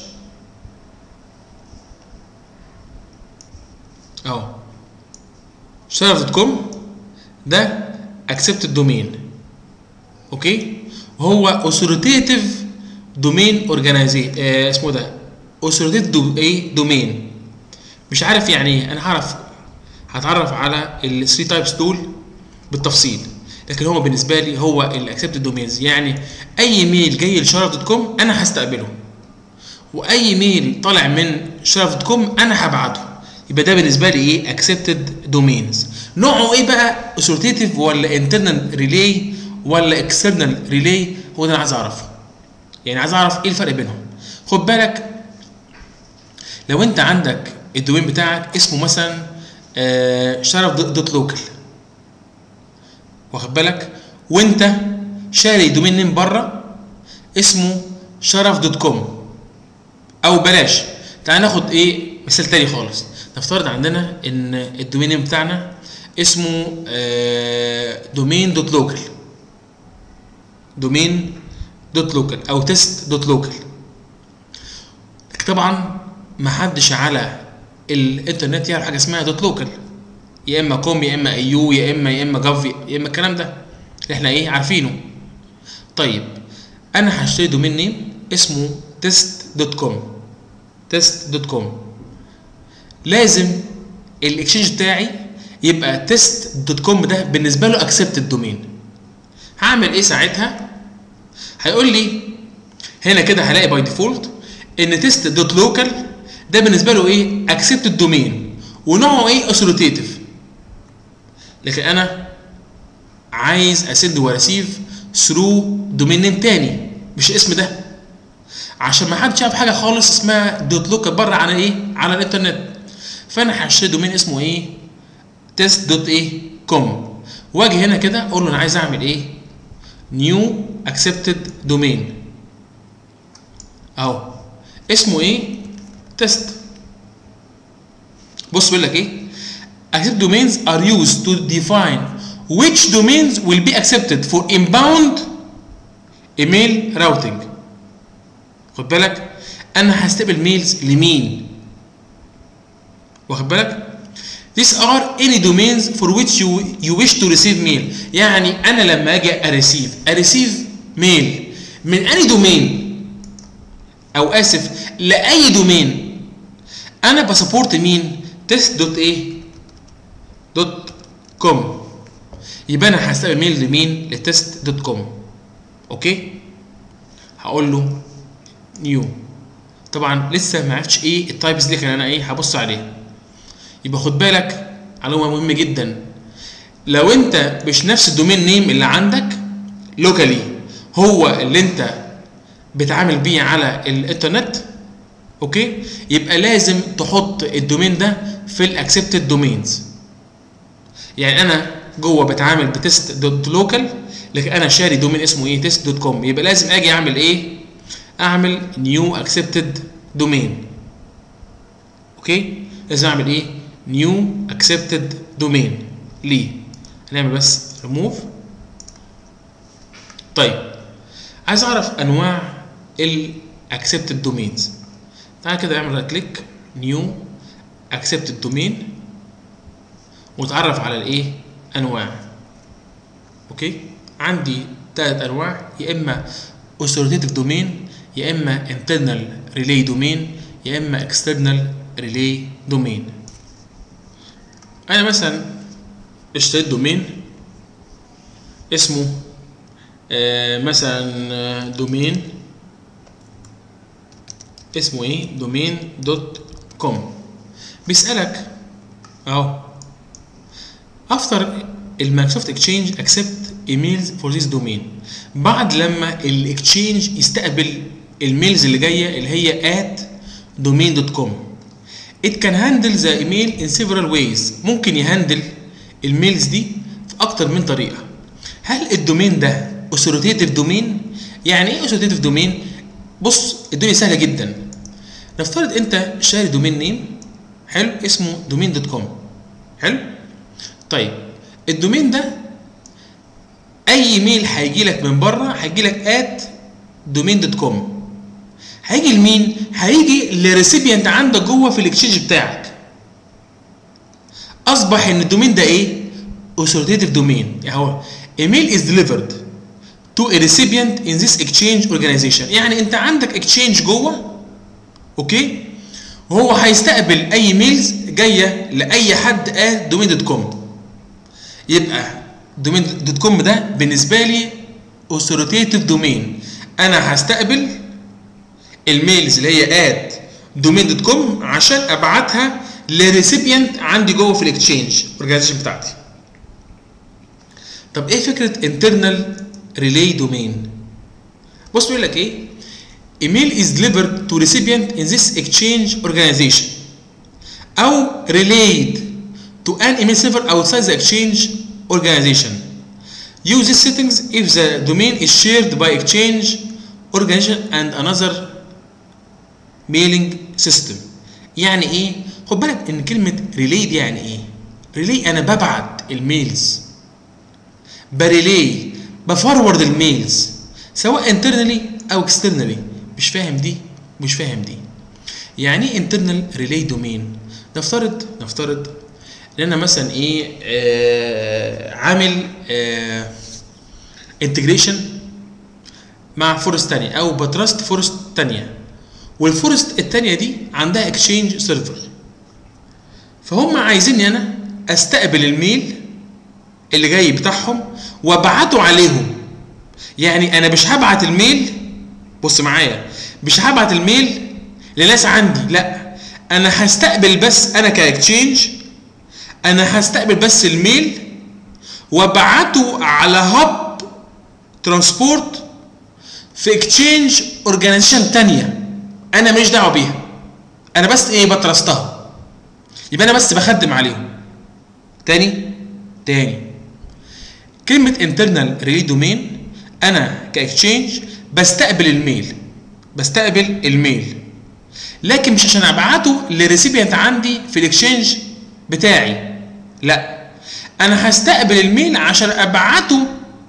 [SPEAKER 1] اهو شرف دوت كوم ده اكسبتد دومين اوكي وهو اوثوريتيف دومين اورجانيزي اسمه ده اوثوريتيف دو ايه دومين مش عارف يعني ايه انا هعرف هتعرف على ال 3 تايبس دول بالتفصيل لكن هو بالنسبه لي هو الاكسبتد دومينز يعني اي ميل جاي لشرف دوت كوم انا هستقبله واي ميل طالع من شرف دوت كوم انا هبعته يبقى ده بالنسبه لي ايه اكسبتد دومينز نوعه ايه بقى اسورتيتيف ولا انترنال ريلي ولا اكسترنال ريلي هو ده انا عايز اعرفه يعني عايز اعرف ايه الفرق بينهم خد بالك لو انت عندك الدومين بتاعك اسمه مثلا آه شرف دوت لوكال واخد بالك وانت شاري دومين نيم بره اسمه شرف دوت كوم او بلاش تعال ناخد ايه مثال تاني خالص نفترض عندنا ان الدومين نيم بتاعنا اسمه آه دومين دوت لوكال دومين دوت لوكال او تيست دوت لوكال طبعا ما حدش على الانترنت يعرف حاجه اسمها دوت لوكال يا اما كوم يا اما ايو يا اما يا اما جاف يا اما الكلام ده اللي احنا ايه عارفينه طيب انا هشتري دومين نيم اسمه تيست دوت كوم تيست دوت كوم لازم الاكسشينج بتاعي يبقى تيست دوت كوم ده بالنسبه له اكسبتد دومين هعمل ايه ساعتها هيقول لي هنا كده هلاقي باي ديفولت ان تيست دوت لوكال ده بالنسبه له ايه اكسبتد دومين ونوعه ايه اسولوتيتيف لكن انا عايز اسند وريسيف ثرو دومين نيم تاني مش الاسم ده عشان ما حدش يعرف حاجه خالص اسمها دوت لوكال بره عن ايه على الانترنت فانا هشتري دومين اسمه ايه تيست دوت ايه كوم واجي هنا كده اقول له انا عايز اعمل ايه نيو اكسبتد دومين اهو اسمه ايه تيست بص بيقول لك ايه accept domains are used to define which domains will be accepted for inbound email routing خد بالك انا هستقبل ميلز لمين واخد بالك These are any domains for which you, you wish to receive mail يعني انا لما اجي اريسيف اريسيف ميل من اني دومين او اسف لاي دومين انا بسبورت مين تيست دوت ايه دوت كوم يبقى انا هستقبل ميل لمين لتيست دوت كوم اوكي هقول له نيو طبعا لسه ما عرفتش ايه التايبس دي كان انا ايه هبص عليه يبقى خد بالك معلومه مهمه جدا لو انت مش نفس الدومين نيم اللي عندك لوكالي هو اللي انت بتعامل بيه على الانترنت اوكي يبقى لازم تحط الدومين ده في الاكسبتد دومينز يعني انا جوه بتعامل بتست دوت لوكال لكن انا شاري دومين اسمه ايه تيست دوت كوم يبقى لازم اجي اعمل ايه اعمل نيو اكسبتد دومين اوكي لازم اعمل ايه نيو اكسبتد دومين ليه هنعمل بس ريموف طيب عايز اعرف انواع الاكسبتد دومينز تعال كده اعمل كليك نيو اكسبتد دومين وتعرف على الايه انواع اوكي عندي ثلاث انواع يا اما authoritative دومين يا اما internal relay دومين يا اما external relay دومين انا مثلا اشتريت دومين اسمه آه مثلا آه، دومين اسمه ايه دومين دوت كوم بيسألك اهو after المايكروسوفت اكسشينج اكسبت ايميلز فور ذيس دومين بعد لما الاكسشينج يستقبل الميلز اللي جايه اللي هي at domain.com it can handle the email in several ways ممكن يهندل الميلز دي في اكتر من طريقه هل الدومين ده authoritative دومين يعني ايه authoritative دومين بص الدنيا سهله جدا نفترض انت شاري دومين نيم حلو اسمه دومين دوت كوم حلو طيب الدومين ده اي ميل هيجي لك من بره هيجي لك ات دومين دوت كوم هيجي لمين هيجي لريسيبيانت عندك جوه في الاكسشينج بتاعك اصبح ان الدومين ده ايه اوثوريتيف دومين يعني هو ايميل از ديليفرد تو a recipient in this exchange organization يعني انت عندك اكسشينج جوه اوكي وهو هيستقبل اي ميلز جايه لاي حد ات دومين دوت كوم يبقى دومين دوت كوم ده بالنسبه لي اوثوريتيف دومين انا هستقبل الميلز اللي هي ات دومين دوت كوم عشان ابعتها لريسيبيانت عندي جوه في الاكسشينج اورجانيزيشن بتاعتي طب ايه فكره انترنال ريلي دومين بص بيقول لك ايه ايميل is delivered to recipient in this exchange organization او relayed to an email server outside the exchange organization use these settings if the domain is shared by exchange organization and another mailing system يعني ايه خد بالك ان كلمه ريلي دي يعني ايه ريلي انا ببعت الميلز بريلي بفورورد الميلز سواء انترنالي او اكسترنالي مش فاهم دي مش فاهم دي يعني ايه انترنال ريلي دومين نفترض نفترض ان انا مثلا ايه آه عامل آه انتجريشن مع فورست تانية او بترست فورست تانية والفورست التانية دي عندها اكسشينج سيرفر فهم عايزيني انا استقبل الميل اللي جاي بتاعهم وابعته عليهم يعني انا مش هبعت الميل بص معايا مش هبعت الميل لناس عندي لا انا هستقبل بس انا كاكتشينج انا هستقبل بس الميل وابعته على هاب ترانسبورت في اكتشينج اورجانيزيشن تانية انا ماليش دعوه بيها انا بس ايه بترستها يبقى انا بس بخدم عليهم تاني تاني كلمه انترنال ريلي دومين انا كاكتشينج بستقبل الميل بستقبل الميل لكن مش عشان ابعته لريسيبيانت عندي في الاكشينج بتاعي لا انا هستقبل الميل عشان ابعته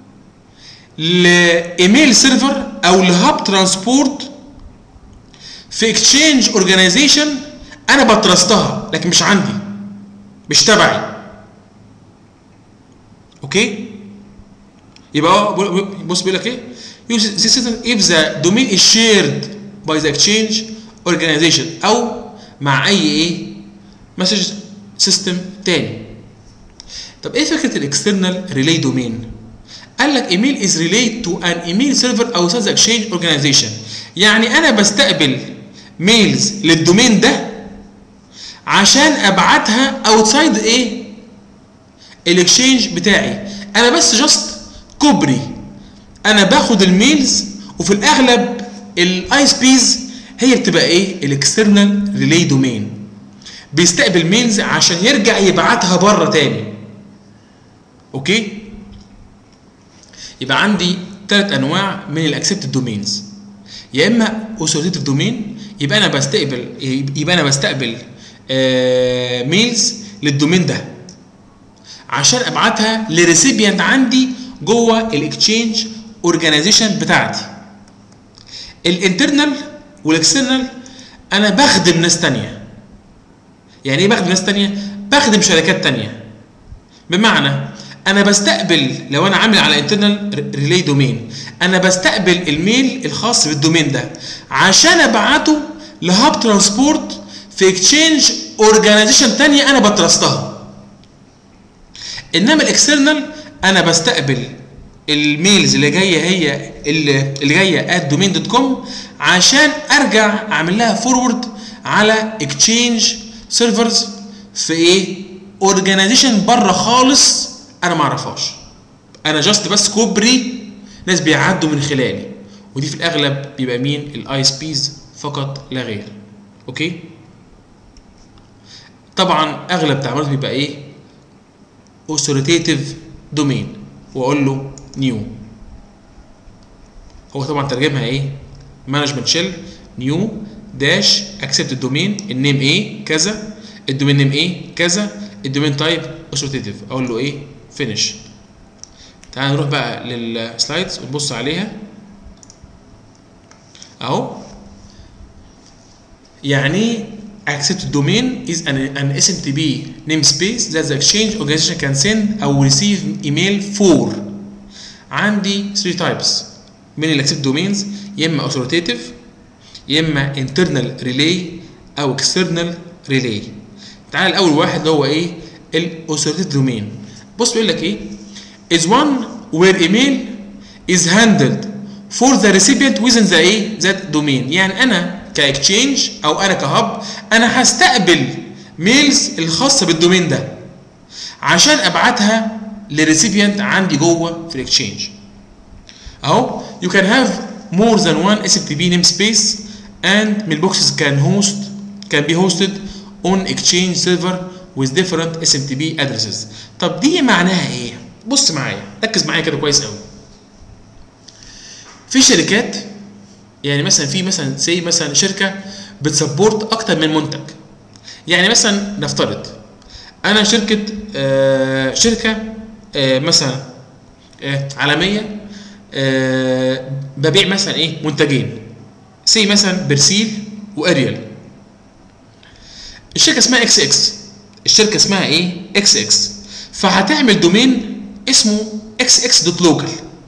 [SPEAKER 1] لايميل سيرفر او لهاب ترانسبورت في اكشينج اورجانيزيشن انا بترستها لكن مش عندي مش تبعي اوكي يبقى بص بيقول لك ايه use this system if the domain is shared by the exchange organization او مع اي ايه مسج سيستم تاني طب ايه فكره الاكسترنال ريلي دومين قال لك ايميل از ريليد تو ان ايميل سيرفر اوتسايد ذا اكسشينج اورجانيزيشن يعني انا بستقبل ميلز للدومين ده عشان ابعتها اوتسايد ايه الاكسشينج بتاعي انا بس جاست كوبري انا باخد الميلز وفي الاغلب الاي اس بيز هي بتبقى ايه الاكسترنال ريلي دومين بيستقبل ميلز عشان يرجع يبعتها بره تاني اوكي يبقى عندي ثلاث انواع من الاكسبتد دومينز يا اما اوثوريتيف دومين يبقى انا بستقبل يبقى انا بستقبل آه ميلز للدومين ده عشان ابعتها لريسيبيانت عندي جوه الاكتشينج اورجانيزيشن بتاعتي الانترنال والاكسترنال انا بخدم ناس تانية يعني ايه بخدم ناس تانية بخدم شركات تانية بمعنى انا بستقبل لو انا عامل على انترنال ريلي دومين انا بستقبل الميل الخاص بالدومين ده عشان ابعته لهاب ترانسبورت في اكتشينج اورجانيزيشن تانية انا بترستها انما الاكسترنال انا بستقبل الميلز اللي جايه هي اللي, اللي جايه ات دومين دوت كوم عشان ارجع اعمل لها فورورد على اكتشينج سيرفرز في ايه اورجانيزيشن بره خالص انا ما اعرفهاش انا جاست بس كوبري ناس بيعدوا من خلالي ودي في الاغلب بيبقى مين الاي اس بيز فقط لا غير اوكي طبعا اغلب تعاملاته بيبقى ايه اوثوريتيف دومين واقول له نيو هو طبعا ترجمها ايه مانجمنت شيل نيو داش اكسبت الدومين النيم ايه كذا الدومين نيم ايه كذا الدومين تايب اسوتيتيف اقول له ايه فينيش تعال نروح بقى للسلايدز ونبص عليها اهو يعني accept domain is an, an SMTP namespace that the exchange organization can send او receive email for عندي 3 types من ال accept domains يا اما authoritative يا اما internal relay او external relay تعال الاول واحد اللي هو ايه الاوثوريتيف دومين بص بيقول لك ايه is one where email is handled for the recipient within the ايه that domain يعني انا كاكتشينج او انا كهب انا هستقبل ميلز الخاصه بالدومين ده عشان ابعتها للريسيبيانت عندي جوه في الاكتشينج اهو you can have more than one SMTP namespace and mailboxes can host can be hosted on exchange server with different SMTP addresses طب دي معناها ايه بص معايا ركز معايا كده كويس قوي في شركات يعني مثلا في مثلا سي مثلا شركه بتسبورت اكتر من منتج يعني مثلا نفترض انا شركه آه شركه آه مثلا آه عالميه آه ببيع مثلا ايه منتجين سي مثلا برسيل واريال الشركه اسمها اكس اكس الشركه اسمها ايه اكس اكس فهتعمل دومين اسمه اكس اكس دوت لوكال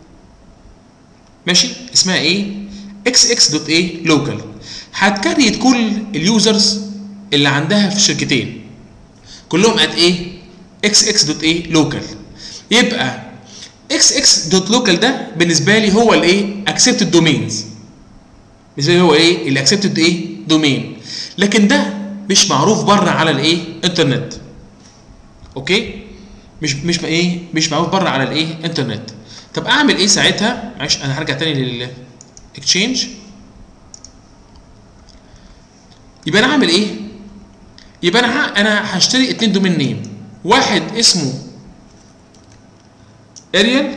[SPEAKER 1] ماشي اسمها ايه اكس اكس دوت ايه لوكال هتكريت كل اليوزرز اللي عندها في الشركتين كلهم ات ايه اكس اكس دوت ايه لوكال يبقى اكس اكس دوت لوكال ده بالنسبه لي هو الايه اكسبتد دومينز بالنسبه لي هو ايه الاكسبتد ايه دومين لكن ده مش معروف بره على الايه انترنت اوكي مش مش ايه مش معروف بره على الايه انترنت طب اعمل ايه ساعتها معلش انا هرجع تاني للاكتشينج يبقى انا هعمل ايه يبقى انا ه... انا هشتري اتنين دومين نيم واحد اسمه اريال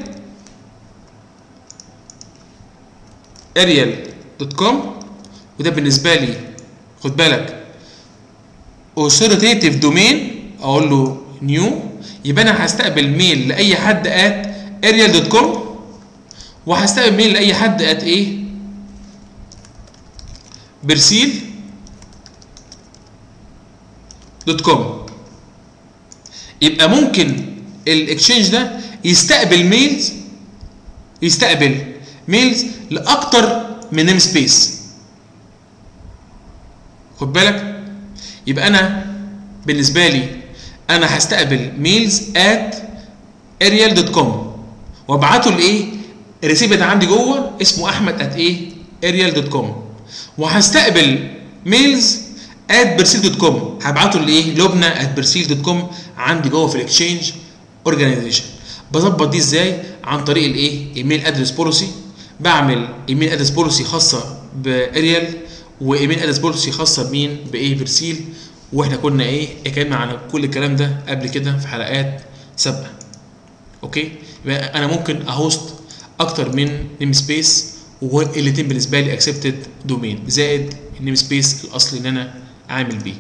[SPEAKER 1] اريال دوت كوم وده بالنسبه لي خد بالك اوثوريتيف دومين اقول له نيو يبقى انا هستقبل ميل لاي حد ات اريال دوت كوم وهستقبل ميل لاي حد ات ايه برسيل دوت كوم يبقى ممكن الاكشينج ده يستقبل ميلز يستقبل ميلز لاكتر من نيم سبيس خد بالك يبقى انا بالنسبه لي انا هستقبل ميلز ات اريال دوت كوم وابعته لايه الريسيفر عندي جوه اسمه احمد ات ايه اريال دوت كوم وهستقبل ميلز ات برسيل دوت كوم هبعته لايه لبنى ات برسيل دوت كوم عندي جوه في الاكشينج اورجانيزيشن بظبط دي ازاي عن طريق الايه ايميل ادرس بوليسي بعمل ايميل ادرس بوليسي خاصه باريال وايميل ادرس بوليسي خاصه بمين بايه برسيل واحنا كنا ايه اتكلمنا عن كل الكلام ده قبل كده في حلقات سابقه اوكي يبقى انا ممكن اهوست اكتر من نيم سبيس والاثنين بالنسبه لي اكسبتد دومين زائد النيم سبيس الاصلي اللي انا عامل بيه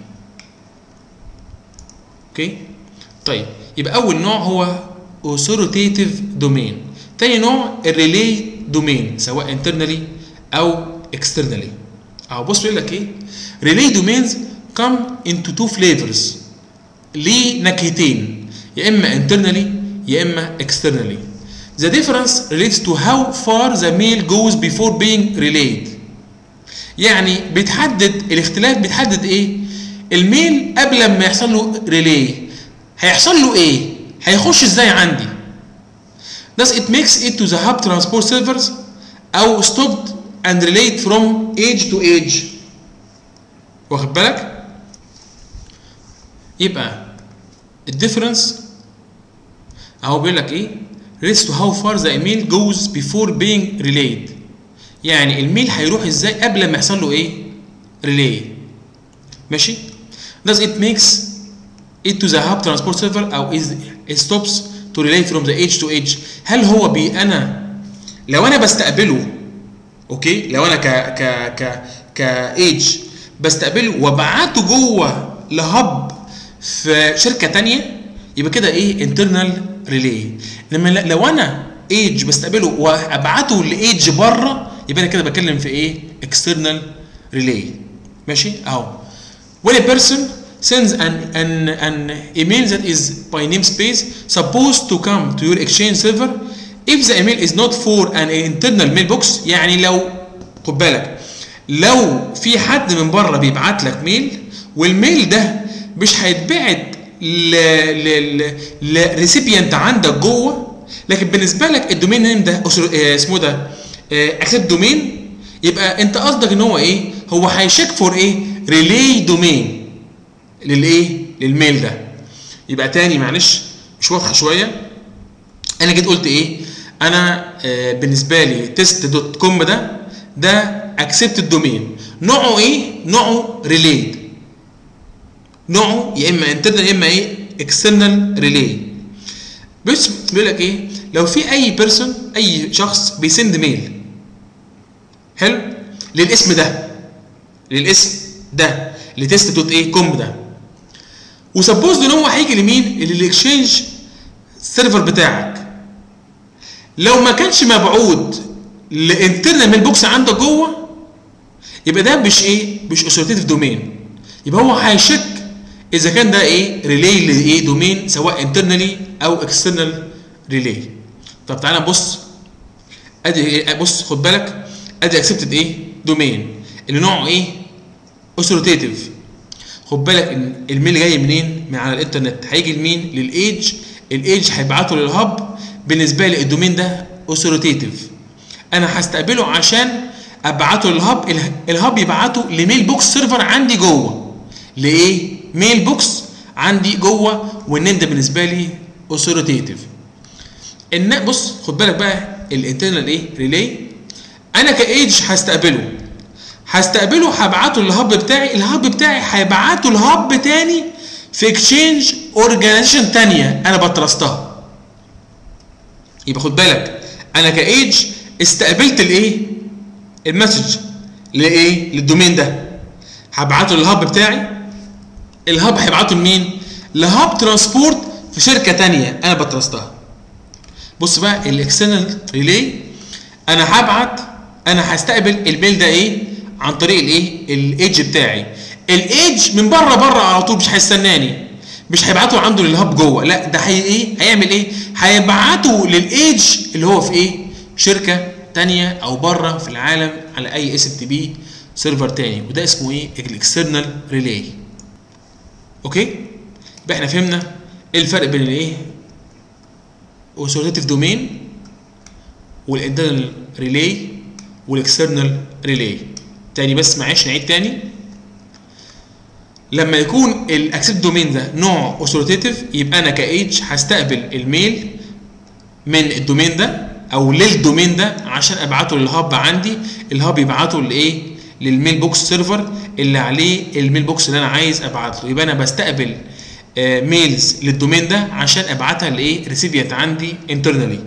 [SPEAKER 1] اوكي طيب يبقى اول نوع هو اوثوريتيف دومين تاني نوع الريلي دومين سواء internally او externally اهو بص بيقول لك ايه ريلي دومينز come into two flavors ليه نكهتين يا اما internally يا اما externally the difference relates to how far the mail goes before being relayed يعني بتحدد الاختلاف بتحدد ايه الميل قبل ما يحصل له ريلي هيحصل له ايه هيخش ازاي عندي thus it makes it to the hub transport servers او stopped and relayed from age to age واخد بالك يبقى الديفرنس اهو بيقول لك ايه relates to how far the email goes before being relayed يعني الميل هيروح ازاي قبل ما يحصل له ايه ريلي ماشي thus it makes it to the hub transport server او is it stops to relay from the age to age هل هو بي انا لو انا بستقبله اوكي لو انا ك ك ك كايج بستقبله وابعته جوه لهب في شركه تانية يبقى كده ايه انترنال ريلي لما ل- لو انا ايج بستقبله وابعته لايج بره يبقى انا كده بتكلم في ايه اكسترنال ريلي ماشي اهو when a person sends an an an email that is by namespace supposed to come to your exchange server if the email is not for an internal mailbox يعني لو خد بالك لو في حد من بره بيبعت لك ميل والميل ده مش هيتبعت ل ل لريسيبيانت عندك جوه لكن بالنسبه لك الدومين نيم ده أسر- آه، اسمه ده اكسبت دومين يبقى انت قصدك ان هو ايه هو هيشيك فور ايه ريلي دومين للايه للميل ده يبقى تاني معلش مش واضحه شويه انا جيت قلت ايه انا آه، بالنسبه لي تيست دوت كوم ده ده اكسبت الدومين نوعه ايه نوعه ريليد نوعه يا اما انترنال يا اما ايه اكسترنال ريلي بص بيقول لك ايه لو في اي بيرسون اي شخص بيسند ميل حلو للاسم ده للاسم ده لتيست دوت ايه كوم ده وسبوز ان هو هيجي لمين للاكشينج سيرفر بتاعك لو ما كانش مبعوث لانترنال ميل بوكس عندك جوه يبقى ده مش ايه مش اسوسيتيف دومين يبقى هو هيشك اذا كان ده ايه ريلي لايه دومين سواء انترنالي او اكسترنال ريلي طب تعالى نبص ادي إيه بص خد بالك ادي اكسبتد ايه دومين اللي نوعه ايه اسوسيتيف خد بالك ان الميل جاي منين من على الانترنت هيجي لمين للايدج الايدج هيبعته للهب بالنسبه لي الدومين ده اسوسيتيف انا هستقبله عشان ابعته للهب اله- الهب يبعته لميل بوكس سيرفر عندي جوه لايه ميل بوكس عندي جوه والنيم ده بالنسبه لي اسوسيتيف ان بص خد بالك بقى الانترنال ايه ريلي انا كايدج هستقبله هستقبله هبعته للهب بتاعي الهب بتاعي هيبعته لهب تاني في اكشينج اورجانيزيشن تانية انا بترستها يبقى خد بالك انا كايدج استقبلت الايه المسج لايه للدومين ده هبعته للهب بتاعي الهب هيبعته لمين لهب ترانسبورت في شركه تانية انا بترستها بص بقى الاكسترنال ريلي انا هبعت انا هستقبل الميل ده ايه عن طريق الايه الايدج بتاعي الايدج من بره بره على طول مش هيستناني مش هيبعته عنده للهب جوه لا ده هي ايه هيعمل ايه هيبعته للايدج اللي هو في ايه شركه تانية او بره في العالم على اي اس ام تي بي سيرفر تاني وده اسمه ايه الاكسترنال ريلي اوكي يبقى احنا فهمنا ايه الفرق بين الايه اوثوريتيف دومين والانترنال ريلي والاكسترنال ريلي تاني بس معلش نعيد تاني لما يكون الاكسبت دومين ده نوع اوثوريتيف يبقى انا كايدج هستقبل الميل من الدومين ده او للدومين ده عشان ابعته للهاب عندي الهاب يبعته لايه للميل بوكس سيرفر اللي عليه الميل بوكس اللي انا عايز ابعت له يبقى انا بستقبل آه، ميلز للدومين ده عشان ابعتها لايه ريسيبيانت عندي انترنالي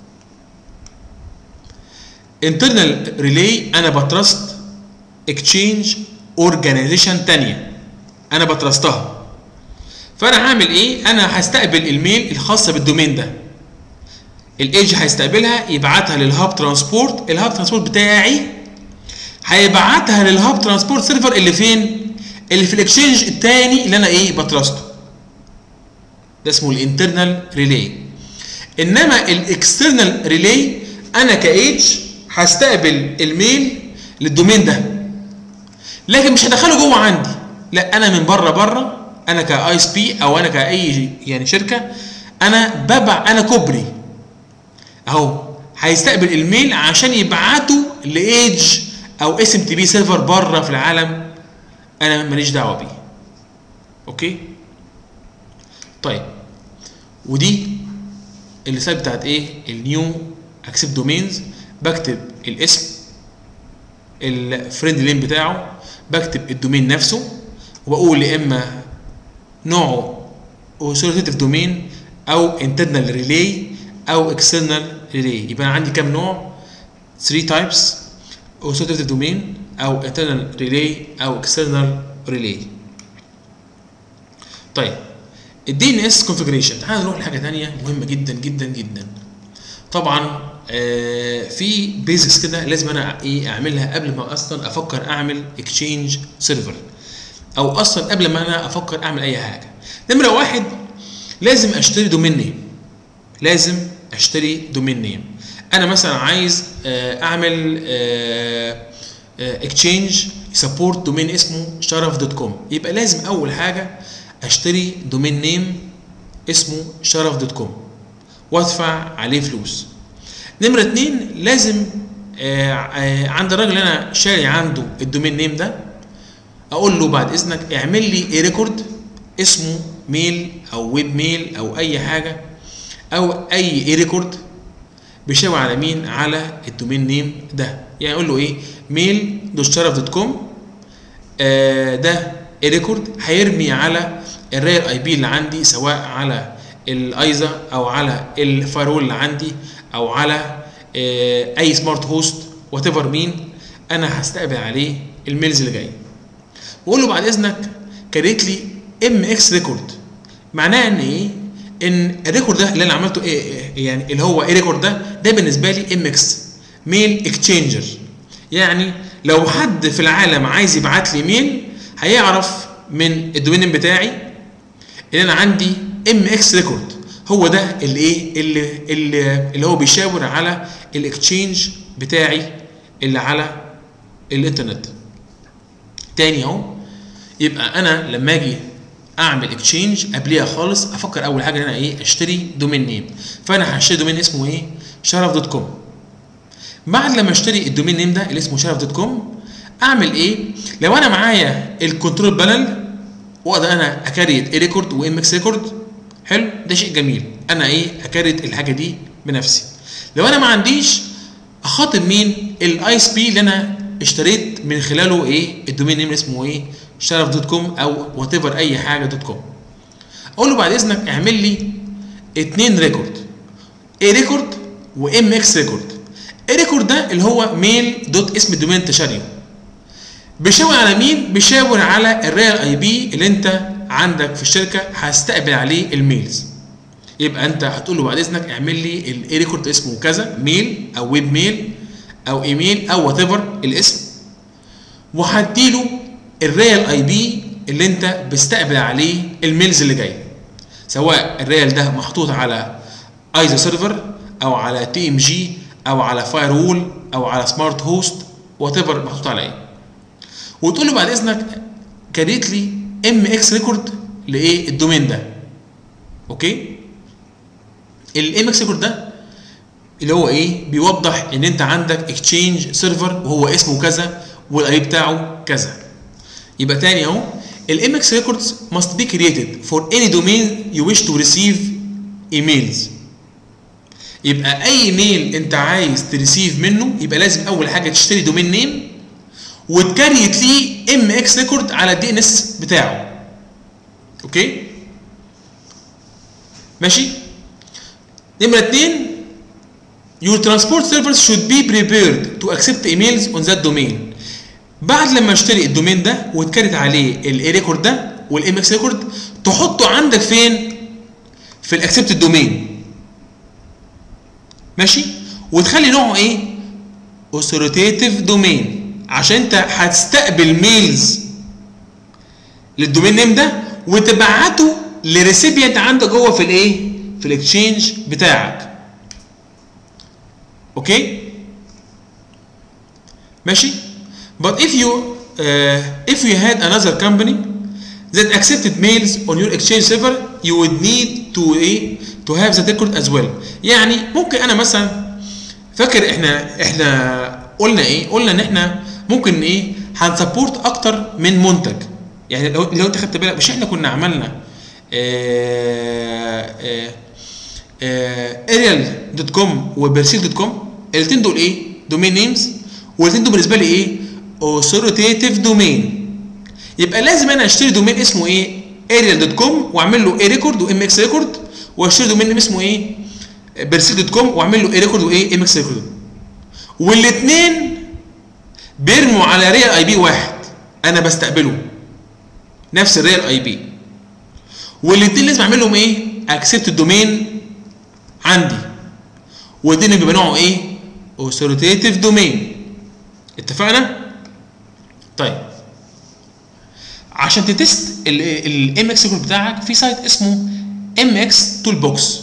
[SPEAKER 1] انترنال ريلي انا بترست اكتشينج اورجانيزيشن تانية انا بترستها فانا هعمل ايه انا هستقبل الميل الخاصه بالدومين ده الايدج هيستقبلها يبعتها للهاب ترانسبورت الهاب ترانسبورت بتاعي هيبعتها للهاب ترانسبورت سيرفر اللي فين اللي في الاكشينج التاني اللي انا ايه بترسته ده اسمه الانترنال ريلي انما الاكسترنال ريلي انا كايدج هستقبل الميل للدومين ده لكن مش هدخله جوه عندي لا انا من بره بره انا كاي اس بي او انا كاي يعني شركه انا ببع انا كوبري اهو هيستقبل الميل عشان يبعته لايدج او اس ام تي بي سيرفر بره في العالم انا ماليش دعوه بيه اوكي طيب ودي الرساله بتاعت ايه النيو اكسبت دومينز بكتب الاسم الفريند لين بتاعه بكتب الدومين نفسه وبقول يا اما نوعه اوثوريتيف دومين او انترنال ريلي او اكسترنال ريلي يبقى انا عندي كام نوع 3 تايبس authoritative دومين او internal ريلي او external ريلي طيب الدي ان اس كونفجريشن تعال نروح لحاجه ثانيه مهمه جدا جدا جدا طبعا آه في بيزكس كده لازم انا ايه اعملها قبل ما اصلا افكر اعمل اكسشينج سيرفر او اصلا قبل ما انا افكر اعمل اي حاجه نمره واحد لازم اشتري دومين نيم لازم اشتري دومين نيم انا مثلا عايز آه اعمل اكسشينج سبورت دومين اسمه شرف دوت كوم يبقى لازم اول حاجه اشتري دومين نيم اسمه شرف دوت كوم وادفع عليه فلوس نمرة اتنين لازم آه آه عند الراجل اللي انا شاري عنده الدومين نيم ده اقول له بعد اذنك اعمل لي اي ريكورد اسمه ميل او ويب ميل او اي حاجه او اي اي ريكورد بيشاور على مين على الدومين نيم ده يعني اقول له ايه ميل دوت شرف دوت كوم آه ده اي ريكورد هيرمي على الرايل اي بي اللي عندي سواء على الايزا او على الفايرول اللي عندي او على اي سمارت هوست وات ايفر مين انا هستقبل عليه الميلز اللي جاي واقول له بعد اذنك كريت لي ام اكس ريكورد معناه ان ايه ان الريكورد ده اللي انا عملته إيه يعني اللي هو ايه ريكورد ده ده بالنسبه لي ام اكس ميل اكتشينجر يعني لو حد في العالم عايز يبعت لي ميل هيعرف من الدومين بتاعي ان انا عندي ام اكس ريكورد هو ده اللي ايه اللي, اللي اللي هو بيشاور على الاكتشينج بتاعي اللي على الانترنت تاني اهو يبقى انا لما اجي اعمل اكتشينج قبليها خالص افكر اول حاجه ان انا ايه اشتري دومين نيم فانا هشتري دومين اسمه ايه شرف دوت كوم بعد لما اشتري الدومين نيم ده اللي اسمه شرف دوت كوم اعمل ايه لو انا معايا الكنترول بانل واقدر انا اكريت اي ريكورد وام اكس ريكورد حلو ده شيء جميل انا ايه اكريت الحاجه دي بنفسي لو انا ما عنديش اخاطب مين الاي اس بي اللي انا اشتريت من خلاله ايه الدومين نيم اسمه ايه شرف دوت كوم او وات ايفر اي حاجه دوت كوم اقول له بعد اذنك اعمل لي اتنين ريكورد اي ريكورد وام اكس ريكورد اي ريكورد ده اللي هو ميل دوت اسم الدومين انت شاريه بيشاور على مين بيشاور على الريال اي بي اللي انت عندك في الشركه هستقبل عليه الميلز يبقى انت هتقول له بعد اذنك اعمل لي الاي ريكورد اسمه كذا ميل او ويب ميل او ايميل او وات ايفر الاسم وهديله الريال اي بي اللي انت بيستقبل عليه الميلز اللي جايه سواء الريال ده محطوط على ايزا سيرفر او على تي ام جي او على فاير وول او على سمارت هوست وات ايفر محطوط على ايه وتقول له بعد اذنك كريت لي ام اكس ريكورد لايه الدومين ده اوكي الام اكس ريكورد ده اللي هو ايه بيوضح ان انت عندك اكتشينج سيرفر وهو اسمه كذا والاي بتاعه كذا يبقى تاني اهو الام اكس ريكوردز must be created for any domain you wish to receive emails يبقى اي ميل انت عايز تريسيف منه يبقى لازم اول حاجه تشتري دومين نيم وتكريت ليه ام اكس ريكورد على الدي ان اس بتاعه اوكي ماشي نمره اتنين Your transport servers should be prepared to accept emails on that domain. بعد لما اشتري الدومين ده وتكرت عليه الاي ريكورد ده والام اكس ريكورد تحطه عندك فين؟ في الاكسبت دومين. ماشي؟ وتخلي نوعه ايه؟ اوثوريتيف دومين عشان انت هتستقبل ميلز للدومين نيم ده وتبعته لريسيبيانت عندك جوه في الايه؟ في الاكتشينج بتاعك. اوكي ماشي but if you uh, if you had another company that accepted mails on your exchange server you would need to ايه to have the record as well يعني ممكن انا مثلا فاكر احنا احنا قلنا ايه قلنا ان احنا ممكن ايه هنسبورت اكتر من منتج يعني لو لو انت خدت بالك مش احنا كنا عملنا اريال دوت كوم وبرسيل دوت كوم الاثنين دول ايه دومين نيمز والاثنين دول بالنسبه لي ايه اوثوريتيف دومين يبقى لازم انا اشتري دومين اسمه ايه اريال دوت كوم واعمل له اي ريكورد وام اكس ريكورد واشتري دومين اسمه ايه برسيل دوت كوم واعمل له اي ريكورد وايه ام اكس ريكورد والاثنين بيرموا على ريال اي بي واحد انا بستقبله نفس الريال اي بي والاثنين لازم اعمل لهم ايه اكسبت الدومين عندي والاثنين بيبقى نوعه ايه اوثوريتيف دومين اتفقنا طيب عشان تتست الام اكس بتاعك في سايت اسمه ام اكس تول بوكس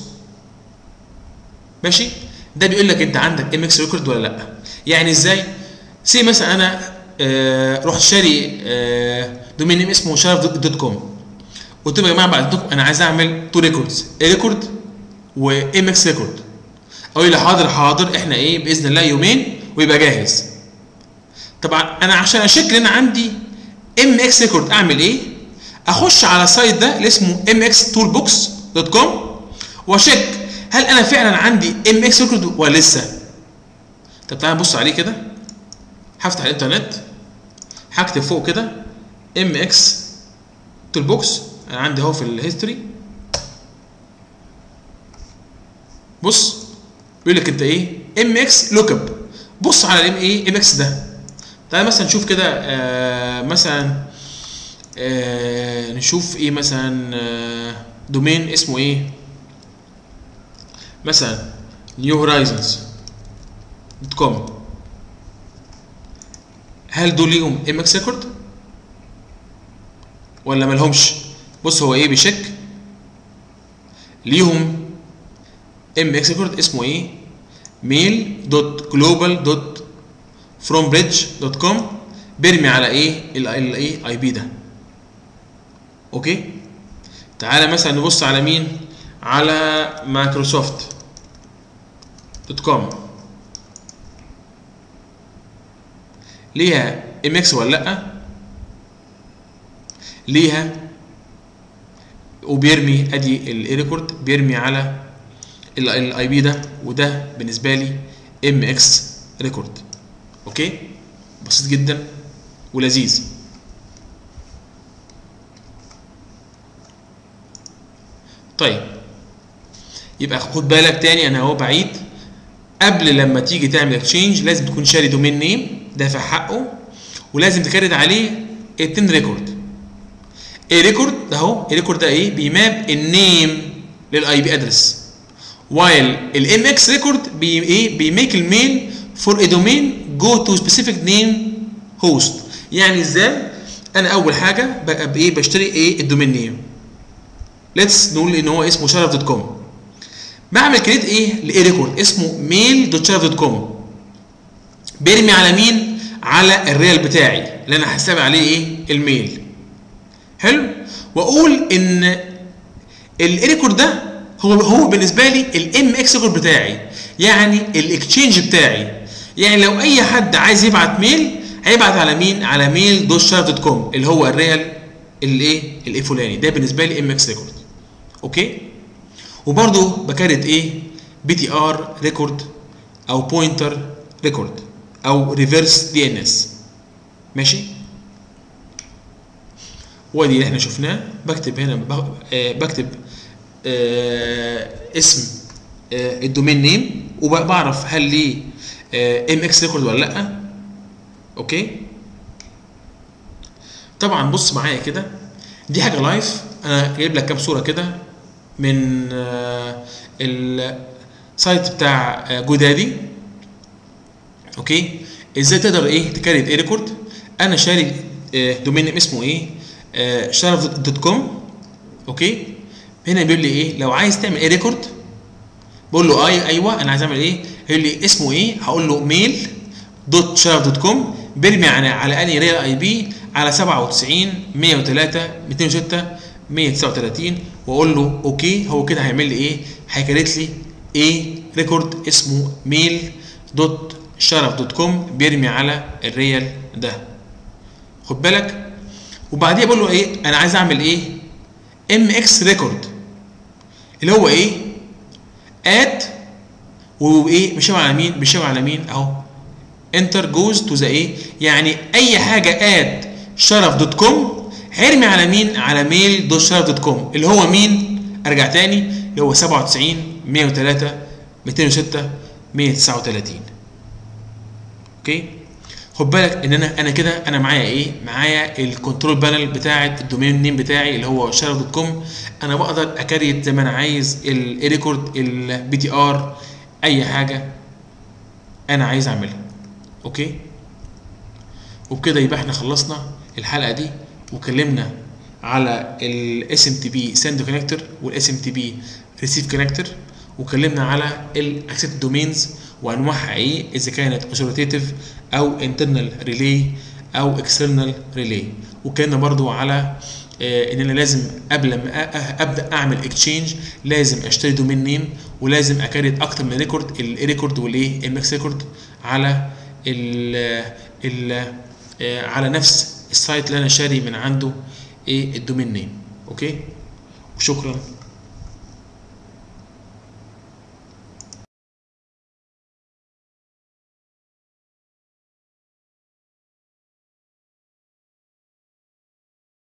[SPEAKER 1] ماشي ده بيقول لك انت عندك ام اكس ريكورد ولا لا يعني ازاي سي مثلا انا آه رحت شاري آه دومين نيم اسمه شرف دوت كوم قلت لهم يا جماعه بعد انا عايز اعمل تو ريكوردز ريكورد وام اكس ريكورد قالوا لي حاضر حاضر احنا ايه باذن الله يومين ويبقى جاهز طبعا انا عشان اشيك ان انا عندي ام اكس ريكورد اعمل ايه اخش على السايت ده اللي اسمه ام اكس تول بوكس دوت كوم واشيك هل انا فعلا عندي ام اكس ريكورد ولا لسه طب تعالى نبص عليه كده هفتح الانترنت هكتب فوق كده ام اكس تول بوكس انا عندي اهو في الهيستوري بص بيقول لك انت ايه ام اكس لوك اب بص على الام ايه ام اكس ده تعالى مثلا نشوف كده آه مثلا آه نشوف ايه مثلا آه دومين اسمه ايه مثلا نيو هورايزنز دوت كوم هل دول ليهم ام اكس ريكورد ولا مالهمش بص هو ايه بيشك ليهم ام اكس ريكورد اسمه ايه ميل دوت جلوبال دوت فروم بريدج دوت كوم بيرمي على ايه الايه اي بي ده اوكي تعالى مثلا نبص على مين على مايكروسوفت دوت كوم ليها ام اكس ولا لا ليها وبيرمي ادي الريكورد بيرمي على الاي بي ده وده بالنسبه لي ام اكس ريكورد اوكي بسيط جدا ولذيذ طيب يبقى خد بالك تاني انا اهو بعيد قبل لما تيجي تعمل اكسشينج لازم تكون شاري دومين نيم دافع حقه ولازم تكرد عليه التن ريكورد ايه ريكورد ده اهو الريكورد ده ايه بيماب النيم للاي بي ادرس وايل الام اكس ريكورد بي ايه بيميك الميل فور ا دومين جو تو سبيسيفيك نيم هوست يعني ازاي انا اول حاجه بقى بايه بشتري ايه الدومين نيم ليتس نقول ان هو اسمه شرف دوت كوم بعمل كريت ايه لايه ريكورد اسمه ميل دوت شرف دوت كوم بيرمي على مين على الريال بتاعي اللي انا هحسب عليه ايه الميل حلو واقول ان الريكورد ده هو هو بالنسبه لي الام اكس ريكورد بتاعي يعني الاكتشينج بتاعي يعني لو اي حد عايز يبعت ميل هيبعت على مين على ميل دوت شارف دوت كوم اللي هو الريال الايه الايه فلاني ده بالنسبه لي ام اكس ريكورد اوكي وبرده بكرت ايه بي تي ار ريكورد او بوينتر ريكورد او ريفرس دي ان اس ماشي ودي اللي احنا شفناه بكتب هنا بكتب آه اسم آه الدومين نيم وبعرف هل ليه ام اكس ريكورد ولا لا اوكي طبعا بص معايا كده دي حاجه لايف انا جايب لك كام صوره كده من آه السايت بتاع جودادي اوكي ازاي تقدر ايه تكريت ايه ريكورد انا شاري دومين نيم اسمه ايه شرف دوت كوم اوكي هنا بيقول لي ايه لو عايز تعمل ايه ريكورد بقول له اي ايوه انا عايز اعمل ايه يقول لي اسمه ايه هقول له ميل دوت شرف دوت كوم بيرمي على على اني ريال اي بي على 97 103 206 139 واقول له اوكي هو كده هيعمل لي ايه هيكريت لي ايه ريكورد اسمه ميل دوت شرف دوت كوم بيرمي على الريال ده خد بالك وبعديها بقول له ايه انا عايز اعمل ايه ام اكس ريكورد اللي هو ايه اد وايه بيشاور على مين بيشاور على مين اهو انتر جوز تو ذا ايه يعني اي حاجه اد شرف دوت كوم هيرمي على مين على ميل دوت شرف دوت كوم اللي هو مين ارجع تاني اللي هو 97 103 206 139 اوكي خد بالك ان انا انا كده انا معايا ايه معايا الكنترول بانل بتاعه الدومين نيم بتاعي اللي هو شارع دوت كوم انا بقدر اكريت زي ما انا عايز الريكورد البي تي ار اي حاجه انا عايز اعملها اوكي وبكده يبقى احنا خلصنا الحلقه دي وكلمنا على الاس ام تي بي سند كونكتور والاس ام تي بي ريسيف كونكتور وكلمنا على الاكسس دومينز وانواعها ايه اذا كانت اوثوريتيف او انترنال ريلي او اكسترنال ريلي وكان برضو على آه ان انا لازم قبل ما ابدا اعمل اكتشينج لازم اشتري دومين نيم ولازم اكريت اكتر من ريكورد الريكورد والايه الميكس ريكورد على ال ال آه على نفس السايت اللي انا شاري من عنده ايه الدومين نيم اوكي وشكرا